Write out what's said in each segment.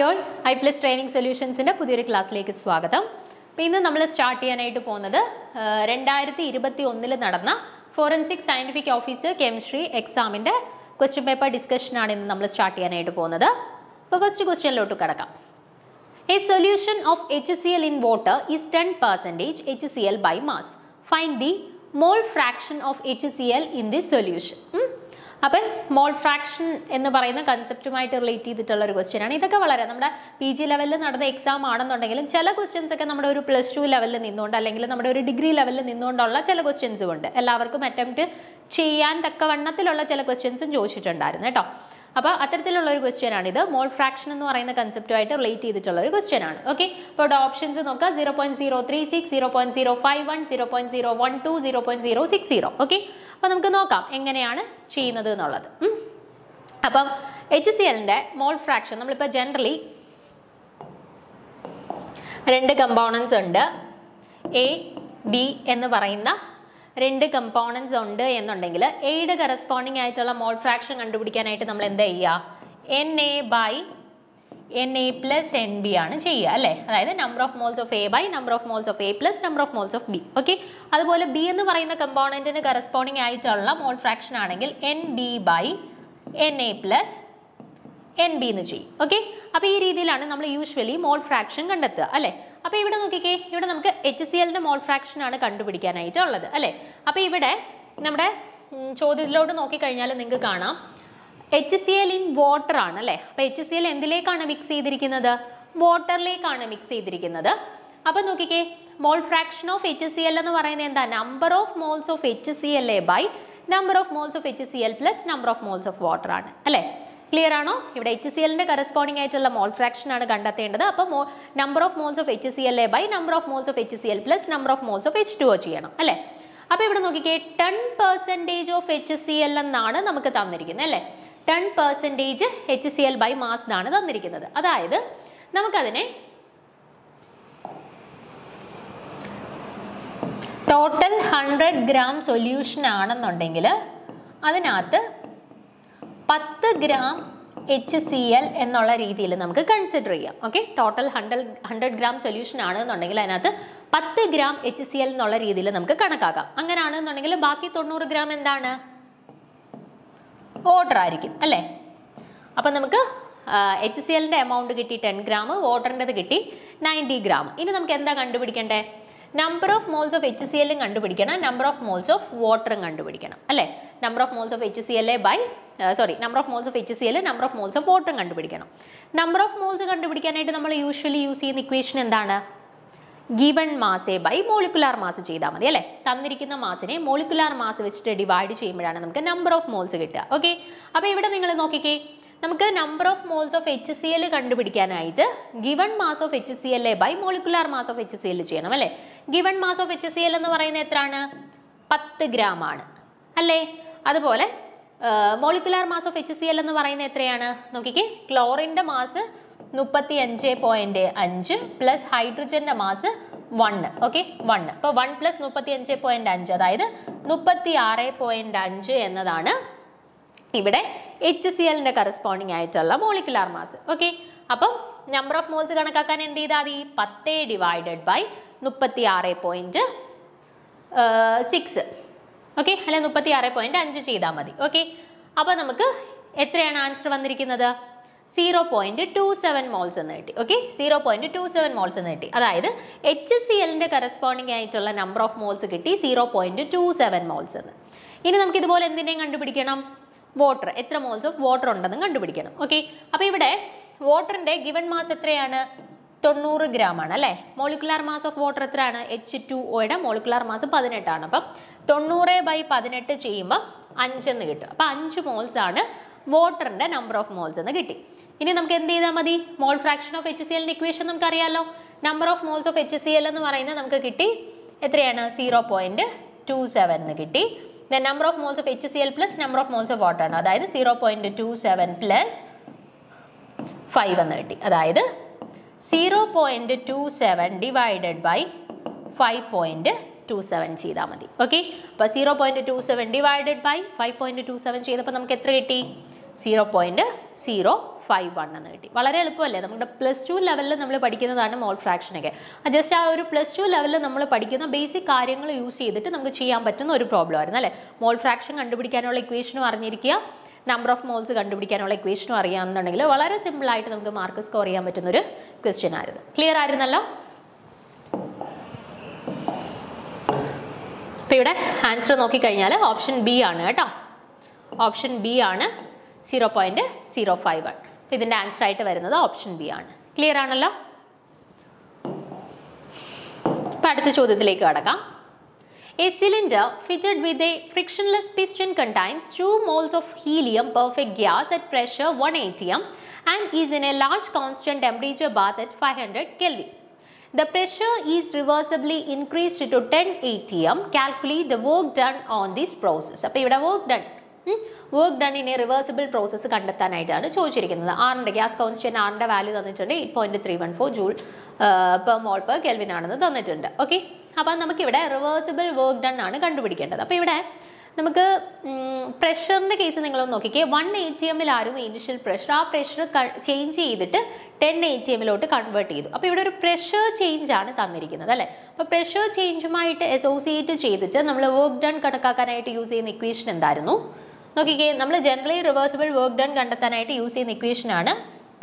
All I Plus Training സൊല്യൂഷൻസിൻ്റെ പുതിയൊരു ക്ലാസ്സിലേക്ക് സ്വാഗതം അപ്പോൾ ഇന്ന് നമ്മൾ സ്റ്റാർട്ട് ചെയ്യാനായിട്ട് പോകുന്നത് രണ്ടായിരത്തി ഇരുപത്തി ഒന്നിൽ നടന്ന ഫോറൻസിക് സയൻറ്റിഫിക് ഓഫീസർ കെമിസ്ട്രി എക്സാമിൻ്റെ ക്വസ്റ്റ്യൻ പേപ്പർ ഡിസ്കഷനാണ് ഇന്ന് നമ്മൾ സ്റ്റാർട്ട് ചെയ്യാനായിട്ട് പോകുന്നത് അപ്പോൾ ഫസ്റ്റ് ക്വസ്റ്റ്യനിലോട്ട് കിടക്കാം A solution of HCl in water is 10 percentage HCl by mass. Find the mole fraction of HCl in this solution. ഉം. അപ്പം മോൾ ഫ്രാക്ഷൻ എന്ന് പറയുന്ന കൺസെപ്റ്റുമായിട്ട് റിലേറ്റ് ചെയ്തിട്ടുള്ള ഒരു ക്വസ്റ്റ്യൻ ആണ് ഇതൊക്കെ വളരെ നമ്മുടെ പി ജി ലെവലിൽ നടന്ന എക്സാം ആണെന്നുണ്ടെങ്കിലും ചില ക്വസ്റ്റ്യൻസ് ഒക്കെ നമ്മുടെ ഒരു പ്ലസ് ടു ലെവലിൽ നിന്നുകൊണ്ട് അല്ലെങ്കിൽ നമ്മുടെ ഒരു ഡിഗ്രി ലെവലിൽ നിന്നുകൊണ്ടുള്ള ചില ക്വസ്റ്റ്യൻസും ഉണ്ട് എല്ലാവർക്കും അറ്റംപ്റ്റ് ചെയ്യാൻ തക്കവണ്ണത്തിലുള്ള ചില ക്വസ്റ്റ്യൻസും ചോദിച്ചിട്ടുണ്ടായിരുന്നു കേട്ടോ അപ്പോൾ അത്തരത്തിലുള്ള ഒരു ക്വസ്റ്റ്യൻ ആണ് ഇത് മോൾ ഫ്രാക്ഷൻ എന്ന് പറയുന്ന കൺസെപ്റ്റുമായിട്ട് റിലേറ്റ് ചെയ്തിട്ടുള്ള ഒരു ക്വസ്റ്റ്യൻ ആണ് ഓക്കെ ഇപ്പോൾ ഇവിടെ ഓപ്ഷൻസ് നോക്കുക zero point zero three six zero point zero five one zero point zero one two zero point zero six zero okay അപ്പോൾ നമുക്ക് നോക്കാം എങ്ങനെയാണ് ചെയ്യുന്നത് എന്നുള്ളത് ഉം. അപ്പം എച്ച് സി എല്ലിൻ്റെ മോൾ ഫ്രാക്ഷൻ നമ്മളിപ്പോൾ ജനറലി രണ്ട് കമ്പോണൻസ് ഉണ്ട് എ ബി എന്ന് പറയുന്ന രണ്ട് കമ്പോണൻസ് ഉണ്ട് എന്നുണ്ടെങ്കിൽ എയുടെ കറസ്പോണ്ടിങ് ആയിട്ടുള്ള മോൾ ഫ്രാക്ഷൻ കണ്ടുപിടിക്കാനായിട്ട് നമ്മൾ എന്താ ചെയ്യുക N A by N A plus N B ആണ് ചെയ്യുക അല്ലേ അതായത് number of moles of A by number of moles of A plus number of moles of B okay അതുപോലെ ബി എന്ന് പറയുന്ന കമ്പോണൻറ്റിന് കറസ്പോണ്ടിങ് ആയിട്ടുള്ള മോൾ ഫ്രാക്ഷൻ ആണെങ്കിൽ N B by N A plus N B എന്ന് ചെയ്യും ഓക്കെ അപ്പോൾ ഈ രീതിയിലാണ് നമ്മൾ യൂഷ്വലി മോൾ ഫ്രാക്ഷൻ കണ്ടെത്തുക അല്ലേ അപ്പോൾ ഇവിടെ നോക്കിക്കേ ഇവിടെ നമുക്ക് എച്ച് സി എല്ലിൻ്റെ മോൾ ഫ്രാക്ഷൻ ആണ് കണ്ടുപിടിക്കാനായിട്ട് ഉള്ളത് അല്ലേ അപ്പോൾ ഇവിടെ നമ്മുടെ ഉം, ചോദ്യത്തിലോട്ട് നോക്കിക്കഴിഞ്ഞാൽ നിങ്ങൾക്ക് കാണാം H C L in water ആണ് അല്ലേ അപ്പോൾ എച്ച് സി എൽ എന്തിലേക്കാണ് മിക്സ് ചെയ്തിരിക്കുന്നത് വാട്ടറിലേക്കാണ് മിക്സ് ചെയ്തിരിക്കുന്നത് അപ്പോൾ നോക്കിക്കേ mole fraction of H C L എന്ന് പറയുന്നത് എന്താ number of moles of H C L a by number of moles of H C L plus number of moles of water ആണ് അല്ലേ ക്ലിയർ ആണോ ഇവിടെ എച്ച് സി എല്ലിന്റെ corresponding ആയിട്ടുള്ള mole fraction ആണ് കണ്ടെത്തേണ്ടത് അപ്പോൾ number of moles of H C L a by number of moles of H C L plus number of moles of H two O ചെയ്യണം അല്ലേ അപ്പോൾ ഇവിടെ നോക്കിക്കേ ten percentage of H C L എന്നാണ് നമുക്ക് തന്നിരിക്കുന്നത് അല്ലേ ten percentage H C L by mass എന്നാണ് തന്നിരിക്കുന്നത് അതായത് നമുക്കതിനെ ടോട്ടൽ ഹൺഡ്രഡ് ഗ്രാം സൊല്യൂഷൻ ആണെന്നുണ്ടെങ്കിൽ അതിനകത്ത് പത്ത് ഗ്രാം എച്ച് സി എൽ എന്നുള്ള രീതിയിൽ നമുക്ക് കൺസിഡർ ചെയ്യാം okay total hundred hundred gram solution ആണെന്നുണ്ടെങ്കിൽ അതിനകത്ത് പത്ത് ഗ്രാം എച്ച് സി എൽ എന്നുള്ള രീതിയിൽ നമുക്ക് കണക്കാക്കാം അങ്ങനെയാണെന്നുണ്ടെങ്കിൽ ബാക്കി തൊണ്ണൂറ് ഗ്രാം എന്താണ് വാട്ടർ ആയിരിക്കും അല്ലേ അപ്പം നമുക്ക് എച്ച് സി എല്ലിൻ്റെ എമൗണ്ട് കിട്ടി ടെൻ ഗ്രാം വാട്ടറിൻ്റെത് കിട്ടി നയൻറ്റി ഗ്രാം ഇനി നമുക്ക് എന്താ കണ്ടുപിടിക്കണ്ടേ number of moles of H C എല്ലും കണ്ടുപിടിക്കണം നമ്പർ ഓഫ് മോൾസ് ഓഫ് വാട്ടറും കണ്ടുപിടിക്കണം അല്ലേ number of moles of H C L a by sorry number of moles of H C L number of moles of വാട്ടറും കണ്ടുപിടിക്കണം number of moles കണ്ടുപിടിക്കാനായിട്ട് നമ്മൾ usually use ചെയ്യുന്ന ഇക്വേഷൻ എന്താണ് given മാസേ ബൈ മോളിക്കുലാർ മാസ് ചെയ്താൽ മതി അല്ലേ തന്നിരിക്കുന്ന മാസിനെ മോളിക്കുലാർ മാസ് വെച്ചിട്ട് ഡിവൈഡ് ചെയ്യുമ്പോഴാണ് നമുക്ക് നമ്പർ ഓഫ് മോൾസ് കിട്ടുക ഓക്കെ അപ്പോൾ ഇവിടെ നിങ്ങൾ നോക്കിക്കേ നമുക്ക് number of moles of H C L കണ്ടുപിടിക്കാനായിട്ട് given mass of H C L a by molecular mass of H C L ചെയ്യണം അല്ലേ given mass of H C L എന്ന് പറയുന്നത് എത്രയാണ് പത്ത് ഗ്രാം ആണ് അല്ലേ അതുപോലെ molecular mass of H C L എന്ന് പറയുന്നത് എത്രയാണ് നോക്കിക്കേ ക്ലോറിൻ്റെ മാസ് മുപ്പത്തി അഞ്ച് പോയിന്റ് അഞ്ച് പ്ലസ് ഹൈഡ്രജന്റെ മാസ് വണ്ണ് ഓക്കെ വണ്ണ് അപ്പോൾ വൺ പ്ലസ് മുപ്പത്തി അഞ്ച് പോയിന്റ് അഞ്ച് അതായത് മുപ്പത്തി ആറ് പോയിന്റ് അഞ്ച് എന്നതാണ് ഇവിടെ എച്ച് സി എല്ലിന്റെ കറസ്പോണ്ടിങ് ആയിട്ടുള്ള മോളിക്കുലാർ മാസ് ഓക്കെ അപ്പം നമ്പർ ഓഫ് മോൾസ് കണക്കാക്കാൻ എന്ത് ചെയ്താൽ മതി പത്ത് ഡിവൈഡഡ് ബൈ മുപ്പത്തി ആറ് പോയിന്റ് സിക്സ് ഓക്കെ അല്ലെ മുപ്പത്തി ആറ് പോയിന്റ് അഞ്ച് ചെയ്താൽ മതി ഓക്കെ അപ്പോൾ നമുക്ക് എത്രയാണ് ആൻസർ വന്നിരിക്കുന്നത് zero point two seven moles എന്ന് കിട്ടി okay zero point two seven moles എന്ന് കിട്ടി അതായത് എച്ച് സി എല്ലിന്റെ കറസ്പോണ്ടിങ് ആയിട്ടുള്ള നമ്പർ ഓഫ് മോൾസ് കിട്ടി zero point two seven moles എന്ന് ഇനി നമുക്ക് ഇതുപോലെ എന്തിനേയും കണ്ടുപിടിക്കണം വാട്ടർ എത്ര മോൾസ് ഓഫ് വാട്ടർ ഉണ്ടെന്ന് കണ്ടുപിടിക്കണം ഓക്കെ അപ്പോൾ ഇവിടെ വാട്ടറിന്റെ ഗിവൺ മാസ് എത്രയാണ് തൊണ്ണൂറ് ഗ്രാം ആണ് അല്ലേ മോളിക്കുലാർ മാസ് ഓഫ് വാട്ടർ എത്രയാണ് എച്ച് ടു ഒയുടെ മോളിക്കുലാർ മാസ് പതിനെട്ടാണ് അപ്പം തൊണ്ണൂറ് ബൈ പതിനെട്ട് ചെയ്യുമ്പോൾ അഞ്ചെന്ന് കിട്ടും അപ്പം അഞ്ച് മോൾസ് ആണ് വാട്ടറിന്റെ നമ്പർ ഓഫ് മോൾസ് എന്ന് കിട്ടി ഇനി നമുക്ക് എന്ത് ചെയ്താൽ മതി mole fraction of H C എല്ലിന്റെ ഇക്വേഷൻ നമുക്കറിയാലോ number of moles of H C L എന്ന് പറയുന്നത് നമുക്ക് കിട്ടി എത്രയാണ് സീറോ പോയിന്റ് ടു സെവൻ എന്ന് കിട്ടി the number of moles of H C L plus number of moles of water ആണ് അതായത് zero point two seven plus five എന്ന് കിട്ടി അതായത് zero point two seven divided by five point two seven ചെയ്താൽ മതി okay അപ്പോൾ zero point two seven divided by five point two seven ചെയ്തപ്പോൾ നമുക്ക് എത്ര കിട്ടി zero point zero five one എന്ന് കിട്ടി വളരെ എളുപ്പമല്ലേ നമ്മുടെ പ്ലസ് ടു ലെവലിൽ നമ്മൾ പഠിക്കുന്നതാണ് മോൾ ഫ്രാക്ഷനൊക്കെ ജസ്റ്റ് ആ ഒരു പ്ലസ് ടു ലെവലിൽ നമ്മൾ പഠിക്കുന്ന ബേസിക് കാര്യങ്ങൾ യൂസ് ചെയ്തിട്ട് നമുക്ക് ചെയ്യാൻ പറ്റുന്ന ഒരു പ്രോബ്ലം ആയിരുന്നു അല്ലേ മോൾ ഫ്രാക്ഷൻ കണ്ടുപിടിക്കാനുള്ള ഇക്വേഷനും അറിഞ്ഞിരിക്കുക നമ്പർ ഓഫ് മോൾസ് കണ്ടുപിടിക്കാനുള്ള ഇക്വേഷനും അറിയാമെന്നുണ്ടെങ്കിൽ വളരെ സിമ്പിൾ ആയിട്ട് നമുക്ക് മാർക്ക് സ്കോർ ചെയ്യാൻ പറ്റുന്ന ഒരു ക്വസ്റ്റ്യൻ ആയിരുന്നു ക്ലിയർ ആയിരുന്നല്ലോ അപ്പോൾ ഇവിടെ ആൻസർ നോക്കിക്കഴിഞ്ഞാൽ ഓപ്ഷൻ ബി ആണ് കേട്ടോ ഓപ്ഷൻ ബി ആണ് zero point zero five one ഇതിൻ്റെ ആൻസർ ആയിട്ട് വരുന്നത് ഓപ്ഷൻ ബി ആണ് ക്ലിയർ ആണല്ലോ അപ്പം അടുത്ത ചോദ്യത്തിലേക്ക് കടക്കാം A cylinder fitted with a frictionless piston contains 2 moles of helium perfect gas at pressure 1 atm and is in a large constant temperature bath at 500 Kelvin. The pressure is reversibly increased to 10 atm. Calculate the work done on this process. അപ്പോൾ ഇവിടെ work done work done in a reversible process കണ്ടെത്താനായിട്ടാണ് ചോദിച്ചിരിക്കുന്നത് ആറിൻ്റെ gas constant ആറിൻ്റെ value തന്നിട്ടുണ്ട് eight point three one four joule per mole per kelvin ആണെന്ന് തന്നിട്ടുണ്ട് okay അപ്പം നമുക്കിവിടെ റിവേഴ്സിബിൾ വർക്ക് ഡൺ ആണ് കണ്ടുപിടിക്കേണ്ടത് അപ്പോൾ ഇവിടെ നമുക്ക് പ്രഷറിൻ്റെ കേസ് നിങ്ങളൊന്ന് നോക്കിക്കേ വൺ എ ടി എമ്മിലായിരുന്നു ഇനിഷ്യൽ പ്രഷർ ആ പ്രഷർ ചേഞ്ച് ചെയ്തിട്ട് ടെൻ എ ടി എമ്മിലോട്ട് കൺവേർട്ട് ചെയ്തു അപ്പോൾ ഇവിടെ ഒരു പ്രഷർ ചേഞ്ച് ആണ് തന്നിരിക്കുന്നത് അല്ലേ അപ്പോൾ പ്രഷർ ചേഞ്ചുമായിട്ട് അസോസിയേറ്റ് ചെയ്തിട്ട് നമ്മൾ വർക്ക് ഡൺ കണക്കാക്കാനായിട്ട് യൂസ് ചെയ്യുന്ന ഇക്വേഷൻ എന്തായിരുന്നു നോക്കിക്കേ നമ്മൾ ജനറലി റിവേഴ്സിബിൾ വർക്ക് ഡൺ കണ്ടെത്താനായിട്ട് യൂസ് ചെയ്യുന്ന ഇക്വേഷൻ ആണ്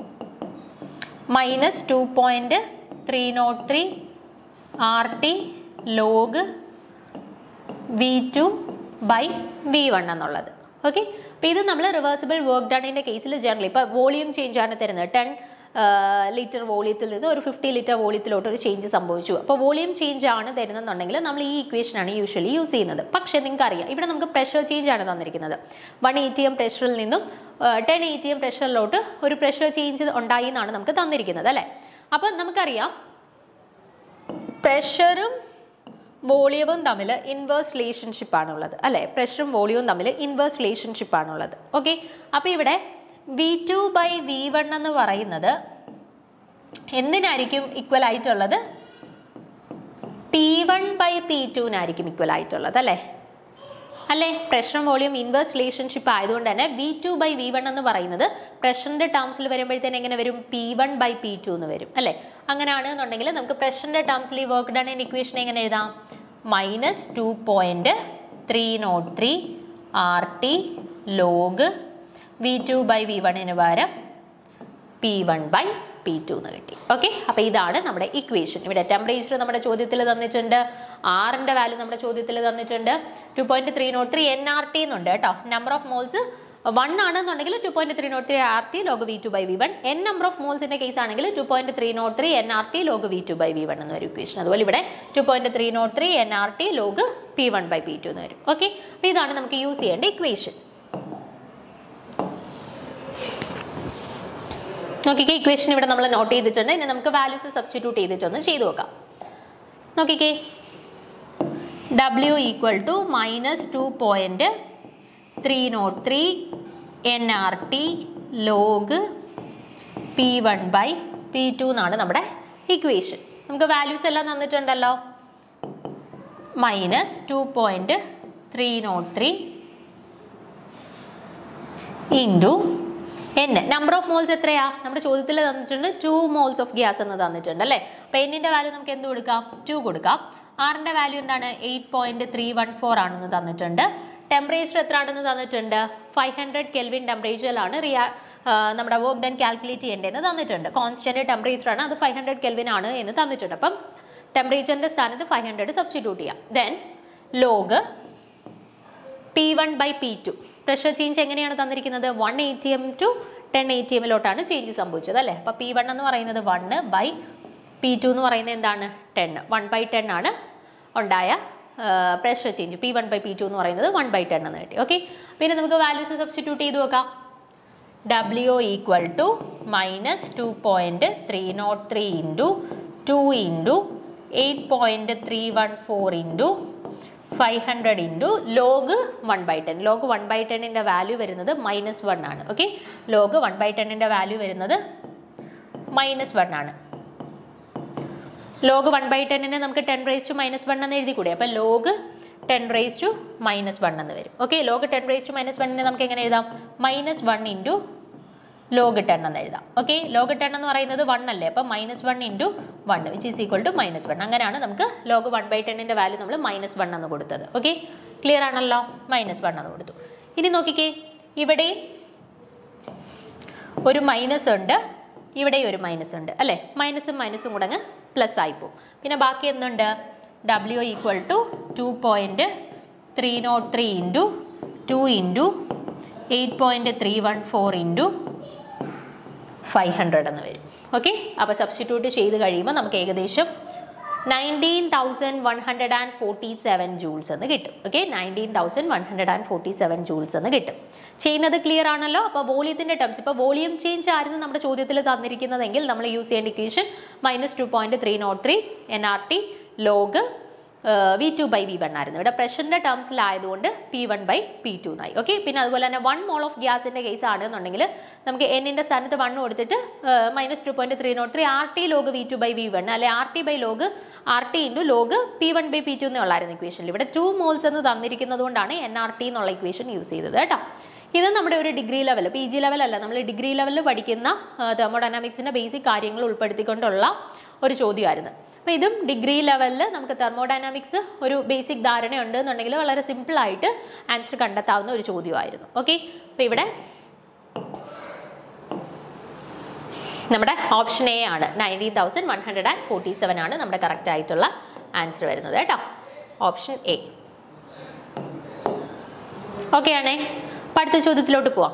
minus two point three not three R T log V two by V one എന്നുള്ളത് ഓക്കെ അപ്പോൾ ഇത് നമ്മൾ റിവേഴ്സിബിൾ വർക്ക് ഡണിൻ്റെ കേസിൽ ജനറലി ഇപ്പോൾ വോളിയം ചേഞ്ച് ആണ് തരുന്നത് ടെൻ ലിറ്റർ വോളിയത്തിൽ നിന്ന് ഒരു ഫിഫ്റ്റി ലിറ്റർ വോളിയത്തിലോട്ട് ഒരു ചേഞ്ച് സംഭവിച്ചു അപ്പോൾ വോളിയം ചേഞ്ച് ആണ് തരുന്നതെന്നുണ്ടെങ്കിൽ നമ്മൾ ഈ ഇക്വേഷൻ ആണ് യൂഷ്വലി യൂസ് ചെയ്യുന്നത് പക്ഷേ നിങ്ങൾക്ക് അറിയാം ഇവിടെ നമുക്ക് പ്രഷർ ചേഞ്ച് ആണ് തന്നിരിക്കുന്നത് വൺ എയ്റ്റി എം പ്രഷറിൽ നിന്നും ടെൻ എയ്റ്റി എം പ്രഷറിലോട്ട് ഒരു പ്രഷർ ചേഞ്ച് ഉണ്ടായി എന്നാണ് നമുക്ക് തന്നിരിക്കുന്നത് അല്ലേ അപ്പോൾ നമുക്കറിയാം പ്രഷറും വോളിയവും തമ്മിൽ ഇൻവേഴ്സ് റിലേഷൻഷിപ്പ് ആണുള്ളത് അല്ലേ പ്രഷറും വോളിയവും തമ്മിൽ ഇൻവേഴ്സ് റിലേഷൻഷിപ്പ് ആണുള്ളത് ഓക്കെ അപ്പോൾ ഇവിടെ V two by V one എന്ന് പറയുന്നത് എന്തിനായിരിക്കും ഈക്വൽ ആയിട്ടുള്ളത് പി വൺ ബൈ പി ടുവിനായിരിക്കും ഈക്വൽ ആയിട്ടുള്ളത് അല്ലേ അല്ലേ പ്രഷറും വോളിയം ഇൻവേഴ്സ് റിലേഷൻഷിപ്പ് ആയതുകൊണ്ട് തന്നെ V two by V one എന്ന് പറയുന്നത് പ്രഷറിന്റെ ടേംസിൽ വരുമ്പോഴത്തേന് എങ്ങനെ വരും P one by P two എന്ന് വരും അല്ലേ അങ്ങനെയാണ് എന്നുണ്ടെങ്കിൽ നമുക്ക് പ്രഷറിന്റെ ടേംസിൽ ഈ വർക്ക് ഡൺ ഇൻ ഇക്വേഷൻ എങ്ങനെ എഴുതാം minus two point three not three R T log V two by V വണ്ണിന് പകരം P one by P two എന്ന് കിട്ടി ഓക്കെ അപ്പോൾ ഇതാണ് നമ്മുടെ ഇക്വേഷൻ ഇവിടെ ടെമ്പറേച്ചർ നമ്മുടെ ചോദ്യത്തിൽ തന്നിട്ടുണ്ട് ആറിൻ്റെ വാല്യൂ നമ്മുടെ ചോദ്യത്തിൽ തന്നിട്ടുണ്ട് two point three not three N R T എന്നുണ്ട് കേട്ടോ നമ്പർ ഓഫ് മോൾസ് വൺ ആണെന്നുണ്ടെങ്കിൽ two point three not three R T log V two by V one N number of മോൾസിന്റെ കേസ് ആണെങ്കിൽ two point three not three N R T log V two by V one എന്ന് വരും equation അതുപോലെ ഇവിടെ two point three not three N R T log P one by P two എന്ന് വരും okay അപ്പോൾ ഇതാണ് നമുക്ക് യൂസ് ചെയ്യേണ്ട ഇക്വേഷൻ നോക്കിക്കേ ഇക്വേഷൻ ഇവിടെ നമ്മൾ നോട്ട് ചെയ്തിട്ടുണ്ട് ഇനി നമുക്ക് വാല്യൂസ് സബ്സ്റ്റിറ്റ്യൂട്ട് ചെയ്തിട്ടൊന്ന് ചെയ്തു നോക്കാം നോക്കിക്കേ W equal to minus two point three not three N R T log P one by P two എന്നാണ് നമ്മുടെ ഇക്വേഷൻ നമുക്ക് വാല്യൂസ് എല്ലാം തന്നിട്ടുണ്ടല്ലോ minus two point three not three into N number of moles എത്രയാ നമ്മുടെ ചോദ്യത്തിൽ തന്നിട്ടുണ്ട് two moles of gas എന്ന് തന്നിട്ടുണ്ട് അല്ലേ അപ്പൊ എന്നിന്റെ വാല്യൂ നമുക്ക് എന്ത് കൊടുക്കാം ടു കൊടുക്കാം ആറിന്റെ വാല്യൂ എന്താണ് eight point three one four ആണെന്ന് തന്നിട്ടുണ്ട് ടെമ്പറേച്ചർ എത്ര ആണെന്ന് തന്നിട്ടുണ്ട് ഫൈവ് ഹൺഡ്രഡ് കെൽവിൻ ടെമ്പറേച്ചറിലാണ് റിയാ ആ, നമ്മുടെ വർക്ക് ഡൺ കാൽക്കുലേറ്റ് ചെയ്യേണ്ടതെന്ന് തന്നിട്ടുണ്ട് കോൺസ്റ്റന്റ് ടെമ്പറേച്ചർ ആണ് അത് ഫൈവ് ഹൺഡ്രഡ് കെൽവിൻ ആണ് എന്ന് തന്നിട്ടുണ്ട് അപ്പം ടെമ്പറേച്ചറിന്റെ സ്ഥാനത്ത് ഫൈവ് ഹൺഡ്രഡ് സബ്സ്റ്റിറ്റ്യൂട്ട് ചെയ്യാം then log P one by P two pressure change എങ്ങനെയാണ് തന്നിരിക്കുന്നത് one A T M to ten A T എമ്മിലോട്ടാണ് ചേഞ്ച് സംഭവിച്ചത് അല്ലേ അപ്പോൾ പി വൺ എന്ന് പറയുന്നത് വണ്ണ് ബൈ പി ടു എന്ന് പറയുന്നത് എന്താണ് ടെൻ വൺ ബൈ ടെൻ ആണ് ഉണ്ടായ pressure change P one by P two എന്ന് പറയുന്നത് വൺ ബൈ ടെൻ എന്ന് കിട്ടി ഓക്കെ പിന്നെ നമുക്ക് വാല്യൂസ് സബ്സ്റ്റിറ്റ്യൂട്ട് ചെയ്ത് നോക്കാം W equal to minus two point three not three into two into eight point three one four into five hundred into log one by ten log one by ടെന്നിൻ്റെ value വരുന്നത് minus one ആണ് okay log one by ടെന്നിൻ്റെ value വരുന്നത് minus one ആണ് log one by ടെന്നിന് നമുക്ക് ten raise to minus one എന്ന് എഴുതി കൂടെ അപ്പോൾ log ten raise to minus one എന്ന് വരും okay log ten raise to minus വണ്ണിന് നമുക്ക് എങ്ങനെ എഴുതാം minus one into log ten എന്ന് എഴുതാം ഓക്കെ ലോഗ് ടെൻ എന്ന് പറയുന്നത് വൺ അല്ലേ അപ്പം minus one into one which is equal to minus one അങ്ങനെയാണ് നമുക്ക് ലോഗ് വൺ ബൈ ടെന്നിൻ്റെ വാല്യൂ നമ്മൾ മൈനസ് വൺ എന്ന് കൊടുത്തത് ഓക്കെ ക്ലിയർ ആണല്ലോ മൈനസ് വൺ എന്ന് കൊടുത്തു ഇനി നോക്കിക്കേ ഇവിടെ ഒരു മൈനസ് ഉണ്ട് ഇവിടെ ഒരു മൈനസ് ഉണ്ട് അല്ലേ മൈനസും മൈനസും കൂടെ അങ്ങ് പ്ലസ് ആയിപ്പോവും പിന്നെ ബാക്കി എന്തുണ്ട് W equal to two point three not three into two into eight point three one four into five hundred എന്ന് വരും ഓക്കെ അപ്പോൾ സബ്സ്റ്റിറ്റ്യൂട്ട് ചെയ്ത് കഴിയുമ്പോൾ നമുക്ക് ഏകദേശം nineteen thousand one hundred and forty seven joules എന്ന് കിട്ടും okay nineteen thousand one hundred and forty seven joules എന്ന് കിട്ടും ചെയ്യുന്നത് ക്ലിയർ ആണല്ലോ അപ്പോൾ വോളിയത്തിൻ്റെ ടേംസ് ഇപ്പോൾ വോളിയം ചേഞ്ച് ആയിരുന്നു നമ്മുടെ ചോദ്യത്തിൽ തന്നിരിക്കുന്നതെങ്കിൽ നമ്മൾ യൂസ് ചെയ്യേണ്ട equation minus two point three not three N R T log V two by V one ആയിരുന്നു ഇവിടെ പ്രഷറിന്റെ ടേംസിലായതുകൊണ്ട് P one by P two എന്നായി ഓക്കെ പിന്നെ അതുപോലെ തന്നെ വൺ മോൾ ഓഫ് ഗ്യാസിന്റെ കേസ് ആണെന്നുണ്ടെങ്കിൽ നമുക്ക് എന്നിന്റെ സ്ഥാനത്ത് വൺ കൊടുത്തിട്ട് minus two point three not three R T log V two by V one അല്ലെ R T by log R T into log P one by P two എന്നുള്ളായിരുന്നു ഇക്വേഷനിൽ ഇവിടെ ടു മോൾസ് എന്ന് തന്നിരിക്കുന്നത് കൊണ്ടാണ് എൻ ആർ ടി എന്നുള്ള equation use ചെയ്തത് കേട്ടോ ഇത് നമ്മുടെ ഒരു degree level P G level അല്ല നമ്മൾ ഡിഗ്രി ലെവലിൽ പഠിക്കുന്ന തെർമോഡൈനാമിക്സിന്റെ ബേസിക് കാര്യങ്ങൾ ഉൾപ്പെടുത്തിക്കൊണ്ടുള്ള ഒരു ചോദ്യമായിരുന്നു അപ്പോൾ ഇതും ഡിഗ്രി ലെവലിൽ നമുക്ക് തെർമോഡൈനാമിക്സ് ഒരു ബേസിക് ധാരണ ഉണ്ട് എന്നുണ്ടെങ്കിൽ വളരെ സിമ്പിൾ ആയിട്ട് ആൻസർ കണ്ടെത്താവുന്ന ഒരു ചോദ്യമായിരുന്നു ഓക്കെ അപ്പോൾ ഇവിടെ നമ്മുടെ ഓപ്ഷൻ എ ആണ് nineteen thousand one hundred and forty seven ആണ് നമ്മുടെ കറക്റ്റ് ആയിട്ടുള്ള ആൻസർ വരുന്നത് കേട്ടോ ഓപ്ഷൻ എ ഓക്കെ ആണേ അപ്പം അടുത്ത ചോദ്യത്തിലോട്ട് പോവാം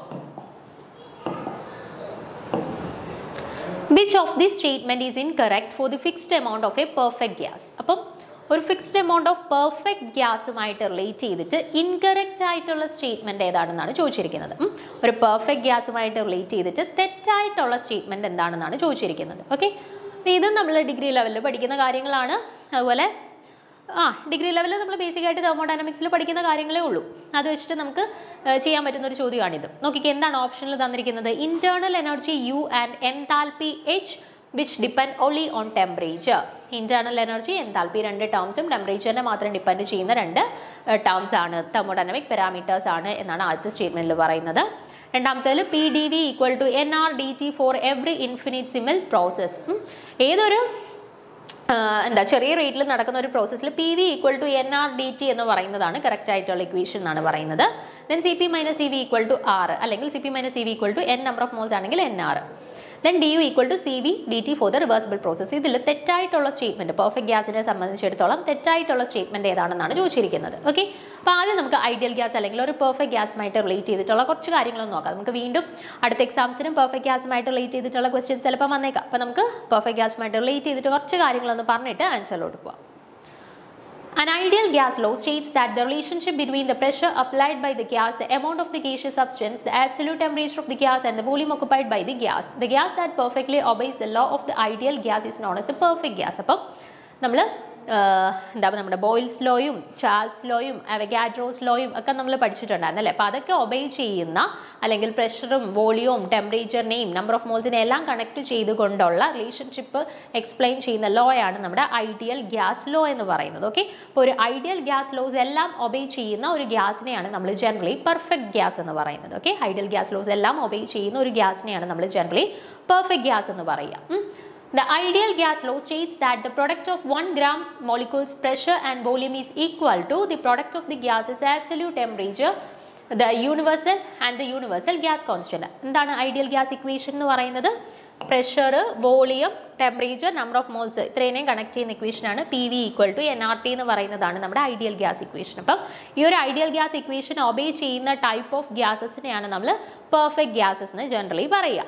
which of the statement is incorrect for the fixed amount of a perfect gas അപ്പം ഒരു ഫിക്സ്ഡ് എമൗണ്ട് ഓഫ് പെർഫെക്റ്റ് ഗ്യാസുമായിട്ട് റിലേറ്റ് ചെയ്തിട്ട് ഇൻകറക്റ്റ് ആയിട്ടുള്ള സ്റ്റേറ്റ്മെന്റ് ഏതാണെന്നാണ് ചോദിച്ചിരിക്കുന്നത് ഉം. ഒരു പെർഫെക്റ്റ് ഗ്യാസുമായിട്ട് റിലേറ്റ് ചെയ്തിട്ട് തെറ്റായിട്ടുള്ള സ്റ്റേറ്റ്മെന്റ് എന്താണെന്നാണ് ചോദിച്ചിരിക്കുന്നത് ഓക്കെ ഇത് നമ്മൾ ഡിഗ്രി ലെവലിൽ പഠിക്കുന്ന കാര്യങ്ങളാണ് അതുപോലെ ആ ഡിഗ്രി ലെവലിൽ നമ്മൾ ബേസിക് ആയിട്ട് തെർമോഡൈനാമിക്സിൽ പഠിക്കുന്ന കാര്യങ്ങളേ ഉള്ളൂ അത് വെച്ചിട്ട് നമുക്ക് ഏഹ്, ചെയ്യാൻ പറ്റുന്ന ഒരു ചോദ്യമാണിത് നോക്കിക്കേ എന്താണ് ഓപ്ഷനിൽ തന്നിരിക്കുന്നത് internal energy U and enthalpy H which depend only on temperature internal energy enthalpy രണ്ട് ടേംസും ടെമ്പറേച്ചറിനെ മാത്രം ഡിപ്പെൻഡ് ചെയ്യുന്ന രണ്ട് ടേംസ് ആണ് തെർമോഡൈനാമിക് പാരാമീറ്റേഴ്സ് ആണ് എന്നാണ് ആദ്യത്തെ സ്റ്റേറ്റ്മെന്റിൽ പറയുന്നത് രണ്ടാമത്തേൽ P D V equal to N R D T for every infinitesimal process ഏതൊരു ആഹ് എന്താ ചെറിയ റേറ്റിൽ നടക്കുന്ന ഒരു പ്രോസസ്സിൽ P V equal to N R D T എന്ന് പറയുന്നതാണ് കറക്റ്റ് ആയിട്ടുള്ള ഇക്വേഷൻ എന്നാണ് പറയുന്നത് then C P minus C V equal to R അല്ലെങ്കിൽ C P minus C V equal to n number of moles ആണെങ്കിൽ n R then D U equal to C V D T for the reversible process ഇതിൽ തെറ്റായിട്ടുള്ള statement perfect ഗ്യാസിനെ സംബന്ധിച്ചിടത്തോളം തെറ്റായിട്ടുള്ള statement ഏതാണെന്നാണ് ചോദിച്ചിരിക്കുന്നത് okay അപ്പോൾ ആദ്യം നമുക്ക് ഐഡിയൽ ഗ്യാസ് അല്ലെങ്കിൽ ഒരു പെർഫെക്റ്റ് ഗ്യാസുമായിട്ട് റിലേറ്റ് ചെയ്തിട്ടുള്ള കുറച്ച് കാര്യങ്ങളൊന്നും നോക്കാം നമുക്ക് വീണ്ടും അടുത്ത എക്സാംസിനും പെർഫെക്റ്റ് ഗ്യാസുമായിട്ട് റിലേറ്റ് ചെയ്തിട്ടുള്ള ക്വസ്റ്റ്യൻസ് ചിലപ്പോൾ വന്നേക്കാം അപ്പോൾ നമുക്ക് പെർഫെക്റ്റ് ഗ്യാസുമായിട്ട് റിലേറ്റ് ചെയ്തിട്ട് കുറച്ച് കാര്യങ്ങളൊന്ന് പറഞ്ഞിട്ട് ആൻസറിലോട്ട് പോവാം An ideal gas law states that the relationship between the pressure applied by the gas, the amount of the gaseous substance, the absolute temperature of the gas, and the volume occupied by the gas. The gas that perfectly obeys the law of the ideal gas is known as the perfect gas. അപ്പം നമ്മൾ എന്താ പറയുക നമ്മുടെ Boyle's ലോയും Charles ലോയും Avogadro's ലോയും ഒക്കെ നമ്മൾ പഠിച്ചിട്ടുണ്ടായിരുന്നു അല്ലേ അപ്പോൾ അതൊക്കെ ഒബേ ചെയ്യുന്ന അല്ലെങ്കിൽ പ്രഷറും വോളിയവും ടെമ്പറേച്ചറിനെയും നമ്പർ ഓഫ് മോൾസിനെ എല്ലാം കണക്ട് ചെയ്തുകൊണ്ടുള്ള റിലേഷൻഷിപ്പ് എക്സ്പ്ലെയിൻ ചെയ്യുന്ന ലോ ആണ് നമ്മുടെ ഐഡിയൽ ഗ്യാസ് ലോ എന്ന് പറയുന്നത് ഓക്കെ അപ്പോൾ ഒരു ഐഡിയൽ ഗ്യാസ് ലോസ് എല്ലാം ഒബേ ചെയ്യുന്ന ഒരു ഗ്യാസിനെയാണ് നമ്മൾ ജനറലി പെർഫെക്റ്റ് ഗ്യാസ് എന്ന് പറയുന്നത് ഓക്കെ ഐഡിയൽ ഗ്യാസ് ലോസ് എല്ലാം ഒബേ ചെയ്യുന്ന ഒരു ഗ്യാസിനെയാണ് നമ്മൾ ജനറലി പെർഫെക്റ്റ് ഗ്യാസ് എന്ന് പറയുക ഉം. The ideal gas law states that the product of 1 gram molecules pressure and volume is equal to the product of the gas's absolute temperature, the universal and the universal gas constant. എന്താണ് ideal gas equation എന്ന് പറയുന്നത് pressure volume temperature number of moles ഇത്രയും connect ചെയ്യുന്ന equation ആണ് P V equal to N R T എന്ന് പറയുന്നതാണ് നമ്മുടെ ideal gas equation അപ്പം ഈ ഒരു ഐഡിയൽ ഗ്യാസ് ഇക്വേഷൻ ഒബേ ചെയ്യുന്ന ടൈപ്പ് ഓഫ് ഗ്യാസസിനെയാണ് നമ്മൾ പെർഫെക്റ്റ് ഗ്യാസസ് എന്ന് ജനറലി പറയുക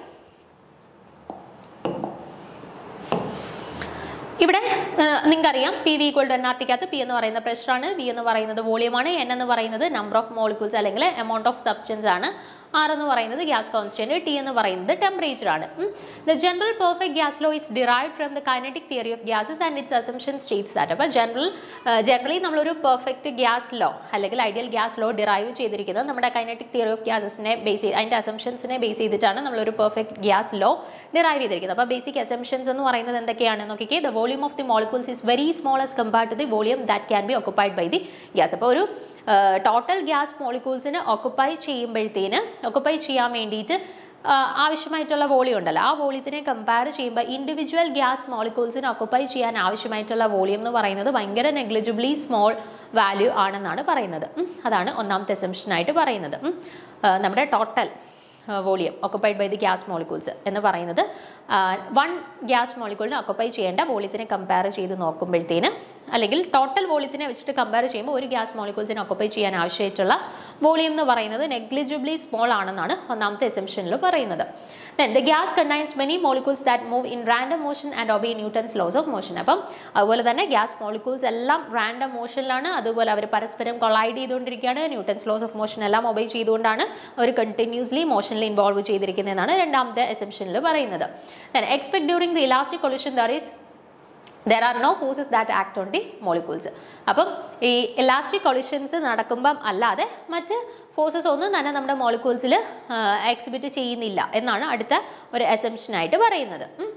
ഇവിടെ നിങ്ങൾക്കറിയാം P V equal to N R ടിക്കകത്ത് പി എന്ന് പറയുന്ന പ്രഷറാണ് വി എന്ന് പറയുന്നത് വോളിയമാണ് എൻ എന്ന് പറയുന്നത് നമ്പർ ഓഫ് മോളിക്യൂൾസ് അല്ലെങ്കിൽ എമൗണ്ട് ഓഫ് സബ്സ്റ്റൻസ് ആണ് ആർ എന്ന് പറയുന്നത് ഗ്യാസ് കോൺസ്റ്റന്റ് ടി എന്ന് പറയുന്നത് ടെമ്പറേച്ചർ ആണ് the general perfect gas law is derive from the kinetic theory of gases and its assumption states that അപ്പോൾ ജനറൽ ജനറലി നമ്മളൊരു perfect gas law അല്ലെങ്കിൽ ideal gas law derive ചെയ്തിരിക്കുന്നത് നമ്മുടെ kinetic theory of ഗ്യാസസിനെ base ചെയ്ത് അതിൻ്റെ അസംഷൻസിനെ base ചെയ്തിട്ടാണ് നമ്മളൊരു പെർഫെക്റ്റ് ഗ്യാസ് ലോ ഡിറൈവ് ചെയ്തിരിക്കുന്നത് അപ്പോൾ ബേസിക് അസംഷൻസ് എന്ന് പറയുന്നത് എന്തൊക്കെയാണ് നോക്കിക്കേ the volume of the molecules is very small as compared to the volume that can be occupied by the gas അപ്പോൾ ഒരു ടോട്ടൽ ഗ്യാസ് മോളിക്യൂൾസിന് ഒക്കുപ്പൈ ചെയ്യുമ്പോഴത്തേന് ഒക്കുപ്പൈ ചെയ്യാൻ വേണ്ടിയിട്ട് ആവശ്യമായിട്ടുള്ള വോളിയം ഉണ്ടല്ലോ ആ വോളിയത്തിനെ കമ്പയർ ചെയ്യുമ്പോൾ ഇൻഡിവിജ്വൽ ഗ്യാസ് മോളിക്യൂൾസിന് ഒക്കുപ്പൈ ചെയ്യാൻ ആവശ്യമായിട്ടുള്ള വോളിയം എന്ന് പറയുന്നത് ഭയങ്കര നെഗ്ലിജിബിളി സ്മോൾ വാല്യൂ ആണെന്നാണ് പറയുന്നത് ഉം. അതാണ് ഒന്നാമത്തെ assumption ആയിട്ട് പറയുന്നത് ഉം. ആ, നമ്മുടെ total volume occupied by the gas molecules എന്ന് പറയുന്നത് വൺ ഗ്യാസ് മോളിക്യൂളിനെ ഒക്കുപ്പൈ ചെയ്യേണ്ട വോളിയത്തിനെ കമ്പയർ ചെയ്ത് നോക്കുമ്പോഴത്തേന് അല്ലെങ്കിൽ ടോട്ടൽ വോളിയത്തിനെ വെച്ചിട്ട് കമ്പയർ ചെയ്യുമ്പോൾ ഒരു ഗ്യാസ് മോളിക്യൂൾസിനെ ഒക്കുപ്പൈ ചെയ്യാൻ ആവശ്യമായിട്ടുള്ള വോളിയം എന്ന് പറയുന്നത് നെഗ്ലിജിബിളി സ്മോൾ ആണെന്നാണ് ഒന്നാമത്തെ എസംഷനിൽ പറയുന്നത് Then the gas contains many molecules that move in random motion and obey Newton's laws of motion. അപ്പം അതുപോലെ തന്നെ ഗ്യാസ് മോളിക്യൂൾസ് എല്ലാം റാൻഡം മോഷനിലാണ് അതുപോലെ അവർ പരസ്പരം കൊളൈഡ് ചെയ്തുകൊണ്ടിരിക്കുകയാണ് ന്യൂട്ടൺസ് ലോസ് ഓഫ് മോഷൻ എല്ലാം ഒബൈ ചെയ്തുകൊണ്ടാണ് അവർ കണ്ടിന്യൂസ്ലി മോഷനിൽ ഇൻവോൾവ് ചെയ്തിരിക്കുന്നതെന്നാണ് രണ്ടാമത്തെ എസംഷനിൽ പറയുന്നത് Then expect during the elastic collision there is there are no forces that act on the molecules അപ്പം ഈ ഇലാസ്റ്റിക് കൊളിഷൻസ് നടക്കുമ്പം അല്ലാതെ മറ്റ് ഫോഴ്സസ് ഒന്നും തന്നെ നമ്മുടെ മോളിക്യൂൾസിൽ എക്സിബിറ്റ് ചെയ്യുന്നില്ല എന്നാണ് അടുത്ത ഒരു assumption ആയിട്ട് പറയുന്നത് ഉം.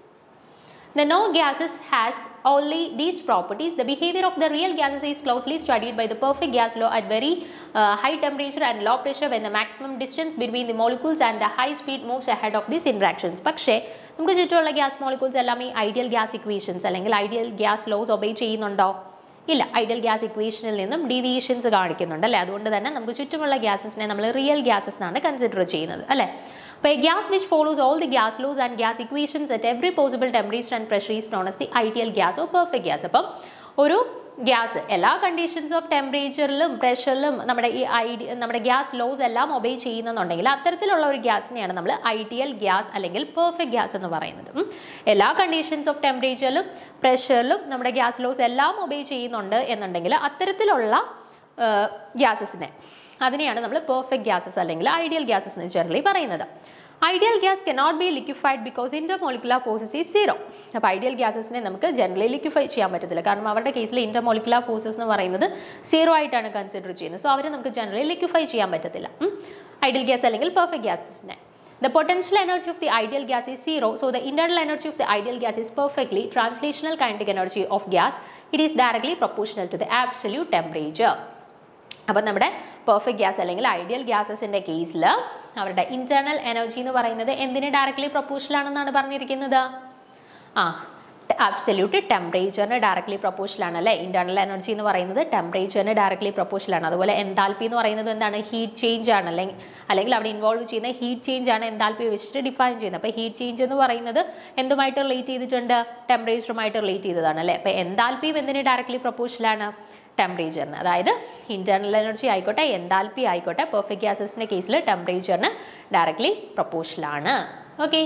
The no gases has only these properties. The behavior of the real gases is closely studied by the perfect gas law at very uh, high temperature and low pressure when the maximum distance between the molecules and the high speed moves ahead of these interactions. പക്ഷേ നമുക്ക് ചുറ്റുമുള്ള gas molecules എല്ലാം ഈ ideal gas equations അല്ലെങ്കിൽ ideal gas laws obey ചെയ്യുന്നുണ്ടോ ഇല്ല ideal gas ഇക്വേഷനിൽ നിന്നും ഡീവിയേഷൻസ് കാണിക്കുന്നുണ്ട് അല്ലേ അതുകൊണ്ട് തന്നെ നമുക്ക് ചുറ്റുമുള്ള ഗ്യാസസിനെ നമ്മൾ റിയൽ ഗ്യാസസ് എന്നാണ് കൺസിഡർ ചെയ്യുന്നത് അല്ലേ അപ്പോൾ a gas which follows all the gas laws and gas equations at every possible temperature and pressure is known as the ideal gas or perfect gas അപ്പം ഒരു ഗ്യാസ് എല്ലാ കണ്ടീഷൻസ് ഓഫ് ടെമ്പറേച്ചറിലും പ്രഷറിലും നമ്മുടെ ഈ ID നമ്മുടെ gas laws എല്ലാം obey ചെയ്യുന്നുണ്ടെങ്കിൽ അത്തരത്തിലുള്ള ഒരു ഗ്യാസിനെയാണ് നമ്മൾ ഐഡിയൽ ഗ്യാസ് അല്ലെങ്കിൽ പെർഫെക്റ്റ് ഗ്യാസ് എന്ന് പറയുന്നത് ഉം. എല്ലാ കണ്ടീഷൻസ് ഓഫ് ടെമ്പറേച്ചറിലും പ്രഷറിലും നമ്മുടെ ഗ്യാസ് ലോസ് എല്ലാം ഒബേ ചെയ്യുന്നുണ്ട് എന്നുണ്ടെങ്കിൽ അത്തരത്തിലുള്ള ഗ്യാസസിനെ അതിനെയാണ് നമ്മൾ പെർഫെക്റ്റ് ഗ്യാസസ് അല്ലെങ്കിൽ ഐഡിയൽ ഗ്യാസസ് എന്ന് ജനറലി പറയുന്നത് ideal gas cannot be liquefied because intermolecular forces is zero അപ്പോൾ ഐഡിയൽ ഗ്യാസസിനെ നമുക്ക് ജനറലി ലിക്വിഫൈ ചെയ്യാൻ പറ്റത്തില്ല കാരണം അവരുടെ കേസിൽ ഇന്റർമോളിക്കുലർ ഫോഴ്സസ് എന്ന് പറയുന്നത് സീറോ ആയിട്ടാണ് കൺസിഡർ ചെയ്യുന്നത് സോ അവരെ നമുക്ക് ജനറലി ലിക്വിഫൈ ചെയ്യാൻ പറ്റത്തില്ല ഐഡിയൽ ഗ്യാസ് അല്ലെങ്കിൽ പെർഫെക്റ്റ് ഗ്യാസസിനെ The potential energy of the ideal gas is zero, so the internal energy of the ideal gas is perfectly translational kinetic energy of gas. It is directly proportional to the absolute temperature. അപ്പം നമ്മുടെ perfect gas അല്ലെങ്കിൽ ideal ഗ്യാസസിന്റെ കേസിൽ അവരുടെ internal energy എന്ന് പറയുന്നത് എന്തിന് directly proportional ആണെന്നാണ് പറഞ്ഞിരിക്കുന്നത് ആ അബ്സല്യൂട്ട് ടെമ്പറേച്ചറിന് ഡയറക്ട്ലി പ്രൊപ്പോഷലാണ് അല്ലേ ഇന്റേണൽ എനർജി എന്ന് പറയുന്നത് ടെമ്പറേച്ചറിന് ഡയറക്ട്ലി പ്രൊപ്പോഷലാണ് അതുപോലെ എൻതാൽപ്പി എന്ന് പറയുന്നത് എന്താണ് ഹീറ്റ് ചേഞ്ച് ആണ് അല്ലെങ്കിൽ അല്ലെങ്കിൽ അവിടെ ഇൻവോൾവ് ചെയ്യുന്ന ഹീറ്റ് ചേഞ്ച് ആണ് എൻതാൽപ്പി വെച്ചിട്ട് ഡിഫൈൻ ചെയ്യുന്നത് അപ്പോൾ ഹീറ്റ് ചേഞ്ച് എന്ന് പറയുന്നത് എന്തുമായിട്ട് റിലേറ്റ് ചെയ്തിട്ടുണ്ട് ടെമ്പറേച്ചറുമായിട്ട് റിലേറ്റ് ചെയ്തതാണ് അല്ലേ അപ്പോൾ എൻതാൽപ്പിയും എന്തിന് ഡയറക്ട്ലി പ്രൊപ്പോഷലാണ് ടെമ്പറേച്ചറിന് അതായത് ഇന്റേണൽ എനർജി ആയിക്കോട്ടെ എൻതാൽപ്പി ആയിക്കോട്ടെ പെർഫെക്റ്റ് ഗ്യാസസിന്റെ കേസിൽ ടെമ്പറേച്ചറിന് ഡയറക്ട്ലി പ്രൊപ്പോഷലാണ് okay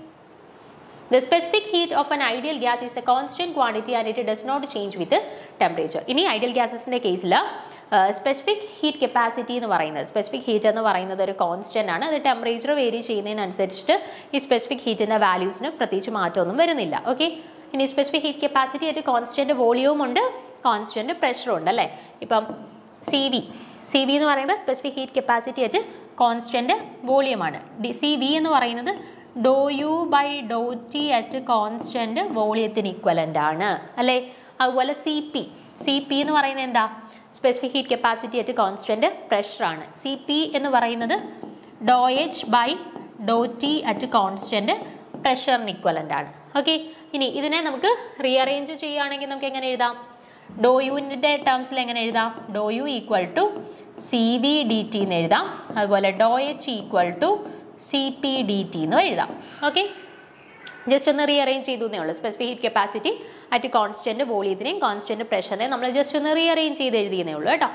The specific heat of an ideal gas is a constant quantity and it does not change with the temperature. ഇനി ഐഡിയൽ ഗ്യാസസിന്റെ കേസിൽ സ്പെസിഫിക് ഹീറ്റ് കപ്പാസിറ്റി എന്ന് പറയുന്നത് സ്പെസിഫിക് ഹീറ്റ് എന്ന് പറയുന്നത് ഒരു കോൺസ്റ്റന്റ് ആണ് അത് ടെമ്പറേച്ചർ വേരി ചെയ്യുന്നതിനനുസരിച്ചിട്ട് ഈ സ്പെസിഫിക് ഹീറ്റിന്റെ വാല്യൂസിന് പ്രത്യേകിച്ച് മാറ്റമൊന്നും വരുന്നില്ല ഓക്കെ ഇനി സ്പെസിഫിക് ഹീറ്റ് കപ്പാസിറ്റി ആയിട്ട് കോൺസ്റ്റന്റ് വോളിയവും ഉണ്ട് കോൺസ്റ്റന്റ് പ്രഷറും ഉണ്ട് അല്ലേ ഇപ്പം സി വി സി വി എന്ന് പറയുമ്പോൾ സ്പെസിഫിക് ഹീറ്റ് കപ്പാസിറ്റി ആയിട്ട് കോൺസ്റ്റന്റ് വോളിയമാണ് ഡി സി വി എന്ന് പറയുന്നത് do U by Dr T at constant വോളിയത്തിന് ഇക്വലൻ്റ് ആണ് അല്ലേ അതുപോലെ സി പി സി പി എന്ന് പറയുന്നത് എന്താ specific heat capacity at constant പ്രഷറാണ് സി പി എന്ന് പറയുന്നത് do H by Dr T at constant പ്രഷറിന് ഇക്വലൻ്റ് ആണ് ഓക്കെ ഇനി ഇതിനെ നമുക്ക് റീഅറേഞ്ച് ചെയ്യുകയാണെങ്കിൽ നമുക്ക് എങ്ങനെ എഴുതാം ഡോ യുവിൻ്റെ ടേംസിൽ എങ്ങനെ എഴുതാം ഡോ U equal to C V D T എന്ന് എഴുതാം അതുപോലെ do H equal to C P D T എന്ന് എഴുതാം ഓക്കെ ജസ്റ്റ് ഒന്ന് റീഅറേഞ്ച് ചെയ്തു എന്നേ ഉള്ളൂ specific heat capacity at constant വോളിയത്തിനെയും കോൺസ്റ്റന്റ് പ്രഷറിനെയും നമ്മൾ ജസ്റ്റ് ഒന്ന് റീഅറേഞ്ച് ചെയ്ത് എഴുതിയെന്നേ ഉള്ളൂ കേട്ടോ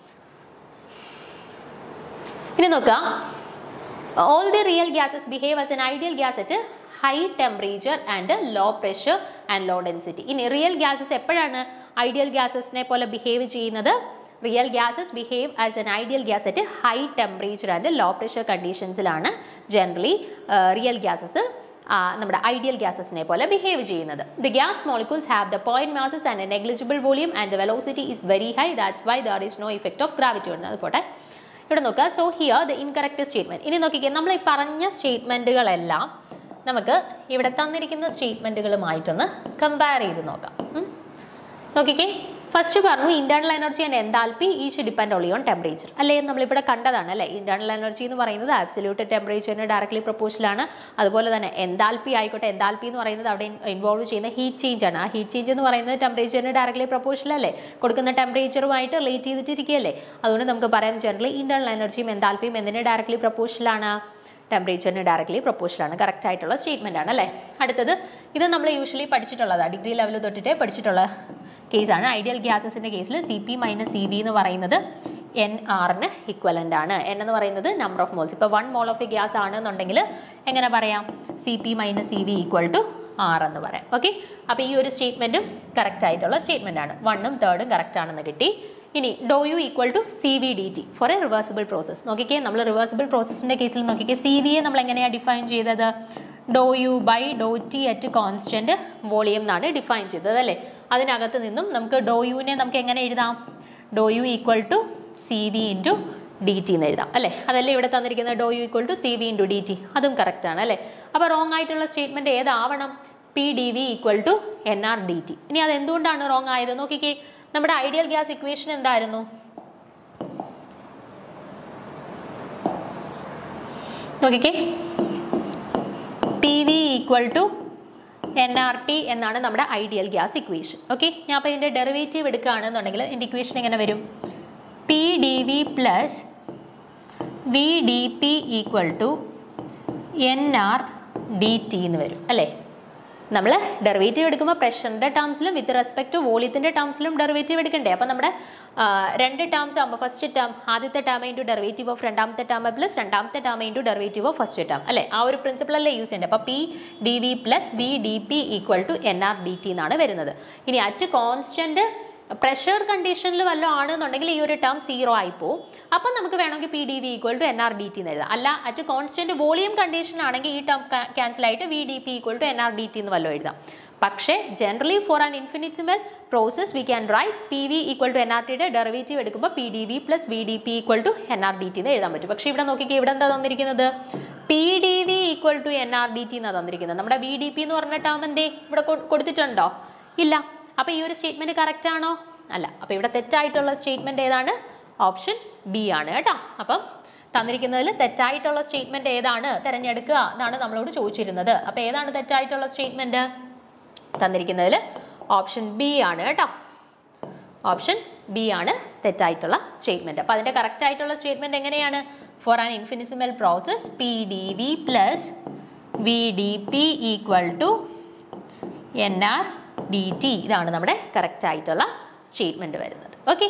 ഇനി നോക്കുക all the real gases behave as an ideal gas at high temperature and low pressure and low density ഇനി റിയൽ ഗ്യാസസ് എപ്പോഴാണ് ഐഡിയൽ ഗ്യാസസിനെ പോലെ ബിഹേവ് ചെയ്യുന്നത് real gases behave as an ideal gas at high temperature and low pressure കണ്ടീഷൻസിലാണ് generally real gases നമ്മുടെ ideal ഗ്യാസസിനെ പോലെ behave ചെയ്യുന്നത് the gas molecules have the point masses and negligible volume and the velocity is very high that's why there is no effect of gravity ഉണ്ട് അത് പോട്ടെ ഇവിടെ നോക്കുക so here the incorrect statement ഇനി നോക്കിക്കേ നമ്മൾ ഈ പറഞ്ഞ സ്റ്റേറ്റ്മെന്റുകളെല്ലാം നമുക്ക് ഇവിടെ തന്നിരിക്കുന്ന സ്റ്റേറ്റ്മെന്റുകളുമായിട്ടൊന്ന് കമ്പയർ ചെയ്ത് നോക്കാം ഉം. നോക്കിക്കേ ഫസ്റ്റ് പറഞ്ഞു internal energy and enthalpy each depend only on temperature അല്ലേ നമ്മളിവിടെ കണ്ടതാണ് അല്ലേ ഇന്റേണൽ എനർജി എന്ന് പറയുന്നത് ആബ്സല്യൂട്ട് ടെമ്പറേച്ചറിന് ഡയറക്ട്ലി പ്രപ്പോഷലാണ് അതുപോലെ തന്നെ എൻതാൽപ്പി ആയിക്കോട്ടെ എൻതാൽപ്പി എന്ന് പറയുന്നത് അവിടെ ഇൻവോൾവ് ചെയ്യുന്ന ഹീറ്റ് ചേഞ്ച് ആണ് ആ ഹീറ്റ് ചേഞ്ച് എന്ന് പറയുന്നത് ടെമ്പറേച്ചറിന് ഡയറക്ട്ലി പ്രപ്പോഷൽ അല്ലേ കൊടുക്കുന്ന ടെമ്പറേച്ചറുമായിട്ട് റിലേറ്റ് ചെയ്തിട്ടിരിക്കുകയല്ലേ അതുകൊണ്ട് നമുക്ക് പറയാം ജനറലി ഇന്റേണൽ എനർജിയും എൻതാൽപ്പിയും എന്തിന് ഡയറക്ട്ലി പ്രപ്പോഷലാണ് ടെമ്പറേച്ചറിന് ഡയറക്ട്ലി പ്രപ്പോഷലാണ് കറക്റ്റ് ആയിട്ടുള്ള സ്റ്റേറ്റ്മെന്റ് ആണ് അല്ലേ അടുത്തത് ഇത് നമ്മൾ യൂഷ്വലി പഠിച്ചിട്ടുള്ളതാണ് ഡിഗ്രി ലെവൽ തൊട്ടിട്ട് പഠിച്ചിട്ടുള്ള കേസാണ് ഐഡിയൽ ഗ്യാസസിന്റെ കേസിൽ C P minus C V എന്ന് പറയുന്നത് എൻ ആറിന് ഇക്വലന്റ് ആണ് എൻ എന്ന് പറയുന്നത് നമ്പർ ഓഫ് മോൾസ് ഇപ്പോൾ one mole of a gas ആണെന്നുണ്ടെങ്കിൽ എങ്ങനെ പറയാം C P minus C V equal to R എന്ന് പറയാം ഓക്കെ അപ്പോൾ ഈ ഒരു സ്റ്റേറ്റ്മെന്റും കറക്റ്റ് ആയിട്ടുള്ള സ്റ്റേറ്റ്മെന്റ് ആണ് വണ്ണും തേർഡും കറക്റ്റ് ആണെന്ന് കിട്ടി ഇനി do U equal to C V D T for a reversible process നോക്കിക്കേ നമ്മൾ റിവേഴ്സിബിൾ പ്രോസസ്സിന്റെ കേസിൽ നോക്കിക്കേ സി വിയെ നമ്മൾ എങ്ങനെയാണ് ഡിഫൈൻ ചെയ്തത് do U by Dr T at constant volume എന്നാണ് ഡിഫൈൻ ചെയ്തത് അല്ലേ അതിനകത്ത് നിന്നും നമുക്ക് ഡോ യുവിനെ നമുക്ക് എങ്ങനെ എഴുതാം ഡോ U equal to C V into D T എന്ന് എഴുതാം അല്ലേ അതല്ലേ ഇവിടെ തന്നിരിക്കുന്നത് doh U equal to C V into D T അതും കറക്റ്റ് ആണ് അല്ലേ അപ്പോൾ റോങ് ആയിട്ടുള്ള സ്റ്റേറ്റ്മെന്റ് ഏതാവണം P D V equal to N R D T ഇനി അത് എന്തുകൊണ്ടാണ് റോങ് ആയത് നോക്കിക്കേ നമ്മുടെ ഐഡിയൽ ഗ്യാസ് ഇക്വേഷൻ എന്തായിരുന്നു നോക്കിക്കേ P V equal to N R T എന്നാണ് നമ്മുടെ ഐഡിയൽ ഗ്യാസ് ഇക്വേഷൻ ഓക്കെ ഞാൻ അപ്പോൾ ഇതിൻ്റെ ഡെറിവേറ്റീവ് എടുക്കുകയാണെന്നുണ്ടെങ്കിൽ ഇതിൻ്റെ ഇക്വേഷൻ എങ്ങനെ വരും P D V plus V D P equal to N R D T എന്ന് വരും അല്ലേ നമ്മൾ ഡെറിവേറ്റീവ് എടുക്കുമ്പോൾ പ്രഷറിൻ്റെ ടേംസിലും വിത്ത് റെസ്പെക്ട് ടു വോളിയത്തിൻ്റെ ടേംസിലും ഡെറിവേറ്റീവ് എടുക്കണ്ടേ അപ്പോൾ നമ്മുടെ ആ, രണ്ട് ടേംസ് ആകുമ്പോൾ ഫസ്റ്റ് ടേം ആദ്യത്തെ ടേം ഇൻറ്റു ഡെറിവേറ്റീവ് ഓഫ് രണ്ടാമത്തെ ടേം പ്ലസ് രണ്ടാമത്തെ term into derivative of first term അല്ലേ ആ ഒരു പ്രിൻസിപ്പിൾ അല്ലേ യൂസ് ചെയ്യേണ്ടത് അപ്പോൾ P D V plus V D P equal to N R D T എന്നാണ് വരുന്നത് ഇനി അറ്റ് കോൺസ്റ്റന്റ് പ്രഷർ കണ്ടീഷനിൽ വല്ലതും ആണെന്നുണ്ടെങ്കിൽ ഈ ഒരു ടേം സീറോ ആയി പോകും അപ്പം നമുക്ക് വേണമെങ്കിൽ P D V equal to N R D T എന്ന് എഴുതാം അല്ല അറ്റ് കോൺസ്റ്റന്റ് വോളിയം കണ്ടീഷൻ ആണെങ്കിൽ ഈ ടേം ക്യാൻസൽ ആയിട്ട് V D P equal to N R D T എന്ന് വല്ലതും എഴുതാം പക്ഷേ generally for an infinitesimal process we can write P V equal to N R ടിയുടെ ഡെറിവേറ്റീവ് എടുക്കുമ്പോൾ P D V plus V D P equal to N R D T എന്ന് എഴുതാൻ പറ്റും പക്ഷേ ഇവിടെ നോക്കിക്കേ ഇവിടെ എന്താ തന്നിരിക്കുന്നത് P D V equal to N R D T എന്നാണ് തന്നിരിക്കുന്നത് നമ്മുടെ വി ഡി പി എന്ന് പറഞ്ഞ ടേം എന്തേ ഇവിടെ കൊ- കൊടുത്തിട്ടുണ്ടോ ഇല്ല അപ്പോൾ ഈ ഒരു സ്റ്റേറ്റ്മെന്റ് കറക്റ്റ് ആണോ അല്ല അപ്പോൾ ഇവിടെ തെറ്റായിട്ടുള്ള സ്റ്റേറ്റ്മെന്റ് ഏതാണ് ഓപ്ഷൻ ബി ആണ് കേട്ടോ അപ്പം തന്നിരിക്കുന്നതിൽ തെറ്റായിട്ടുള്ള സ്റ്റേറ്റ്മെന്റ് ഏതാണ് തിരഞ്ഞെടുക്കുക എന്നാണ് നമ്മളോട് ചോദിച്ചിരുന്നത് അപ്പോൾ ഏതാണ് തെറ്റായിട്ടുള്ള സ്റ്റേറ്റ്മെന്റ് തന്നിരിക്കുന്നതിൽ ഓപ്ഷൻ ബി ആണ് കേട്ടോ ഓപ്ഷൻ ബി ആണ് തെറ്റായിട്ടുള്ള സ്റ്റേറ്റ്മെന്റ് അപ്പോൾ അതിന്റെ കറക്റ്റ് ആയിട്ടുള്ള സ്റ്റേറ്റ്മെന്റ് എങ്ങനെയാണ് for an infinitesimal process P D V plus V D P equal to N R D T ഇതാണ് നമ്മുടെ കറക്റ്റ് ആയിട്ടുള്ള സ്റ്റേറ്റ്മെന്റ് വരുന്നത് ഓക്കെ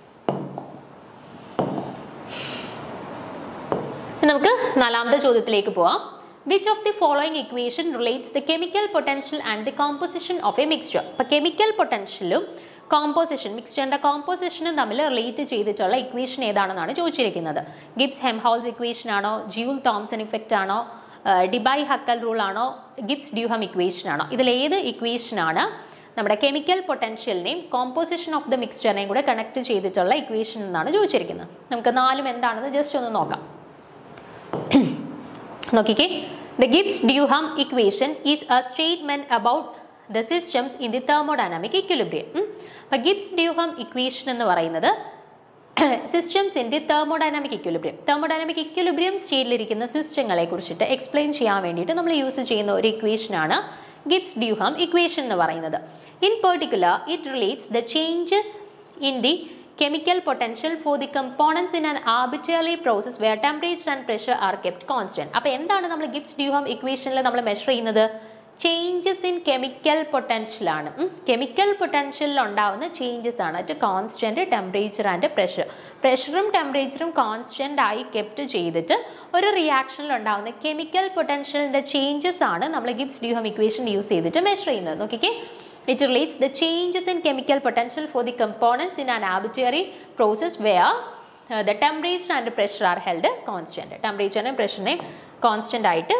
നമുക്ക് നാലാമത്തെ ചോദ്യത്തിലേക്ക് പോവാം which of the following equation relates the chemical potential and the composition of a mixture അപ്പൊ chemical പൊട്ടൻഷ്യലും കോമ്പോസിഷൻ മിക്സ്ചറിന്റെ കോമ്പോസിഷനും തമ്മിൽ റിലേറ്റ് ചെയ്തിട്ടുള്ള ഇക്വേഷൻ ഏതാണെന്നാണ് ചോദിച്ചിരിക്കുന്നത് ഗിബ്സ് ഹെംഹോൾസ് ഇക്വേഷൻ ആണോ ജ്യൂൽ തോംസൺ ഇഫക്റ്റ് ആണോ ഡിബൈ ഹക്കൽ റൂൾ ആണോ ഗിബ്സ് ഡ്യൂഹം ഇക്വേഷൻ ആണോ ഇതിൽ ഏത് ഇക്വേഷൻ ആണ് നമ്മുടെ കെമിക്കൽ പൊട്ടൻഷ്യലിനെയും കോമ്പോസിഷൻ ഓഫ് ദ മിക്സ്ചറിനെയും കൂടെ കണക്ട് ചെയ്തിട്ടുള്ള ഇക്വേഷൻ എന്നാണ് ചോദിച്ചിരിക്കുന്നത് നമുക്ക് നാലും എന്താണെന്ന് ജസ്റ്റ് ഒന്ന് നോക്കാം നോക്കിക്കേ the Gibbs Duhem equation is a statement about the systems in the thermodynamic equilibrium അപ്പൊ ഗിബ്സ് ഡ്യൂഹാം ഇക്വേഷൻ എന്ന് പറയുന്നത് systems in the thermodynamic equilibrium thermodynamic equilibrium സ്റ്റേറ്റിലിരിക്കുന്ന സിസ്റ്റങ്ങളെ കുറിച്ചിട്ട് എക്സ്പ്ലെയിൻ ചെയ്യാൻ വേണ്ടിയിട്ട് നമ്മൾ യൂസ് ചെയ്യുന്ന ഒരു ഇക്വേഷൻ ആണ് ഗിബ്സ് ഡ്യൂഹാം ഇക്വേഷൻ എന്ന് പറയുന്നത് in particular it relates the changes in the chemical potential for the components in an arbitrary process where temperature and pressure are kept constant അപ്പോൾ എന്താണ് നമ്മൾ ഗിബ്സ് ഡ്യൂഹം ഇക്വേഷനിൽ നമ്മൾ മെഷർ ചെയ്യുന്നത് ചേഞ്ചസ് ഇൻ കെമിക്കൽ പൊട്ടൻഷ്യൽ ആണ് chemical പൊട്ടൻഷ്യലിൽ ഉണ്ടാവുന്ന changes ആണ് at constant temperature and pressure പ്രഷറും ടെമ്പറേച്ചറും കോൺസ്റ്റന്റ് ആയി കെപ്റ്റ് ചെയ്തിട്ട് ഒരു റിയാക്ഷനിൽ ഉണ്ടാവുന്ന കെമിക്കൽ പൊട്ടൻഷ്യലിന്റെ ചേഞ്ചസ് ആണ് നമ്മൾ ഗിബ്സ് ഡ്യൂഹം ഇക്വേഷൻ യൂസ് ചെയ്തിട്ട് മെഷർ ചെയ്യുന്നത് നോക്കിക്കേ It relates the changes in chemical potential for the components in an arbitrary process where uh, the temperature and pressure are held constant. Temperature and pressure constant ആയിട്ട്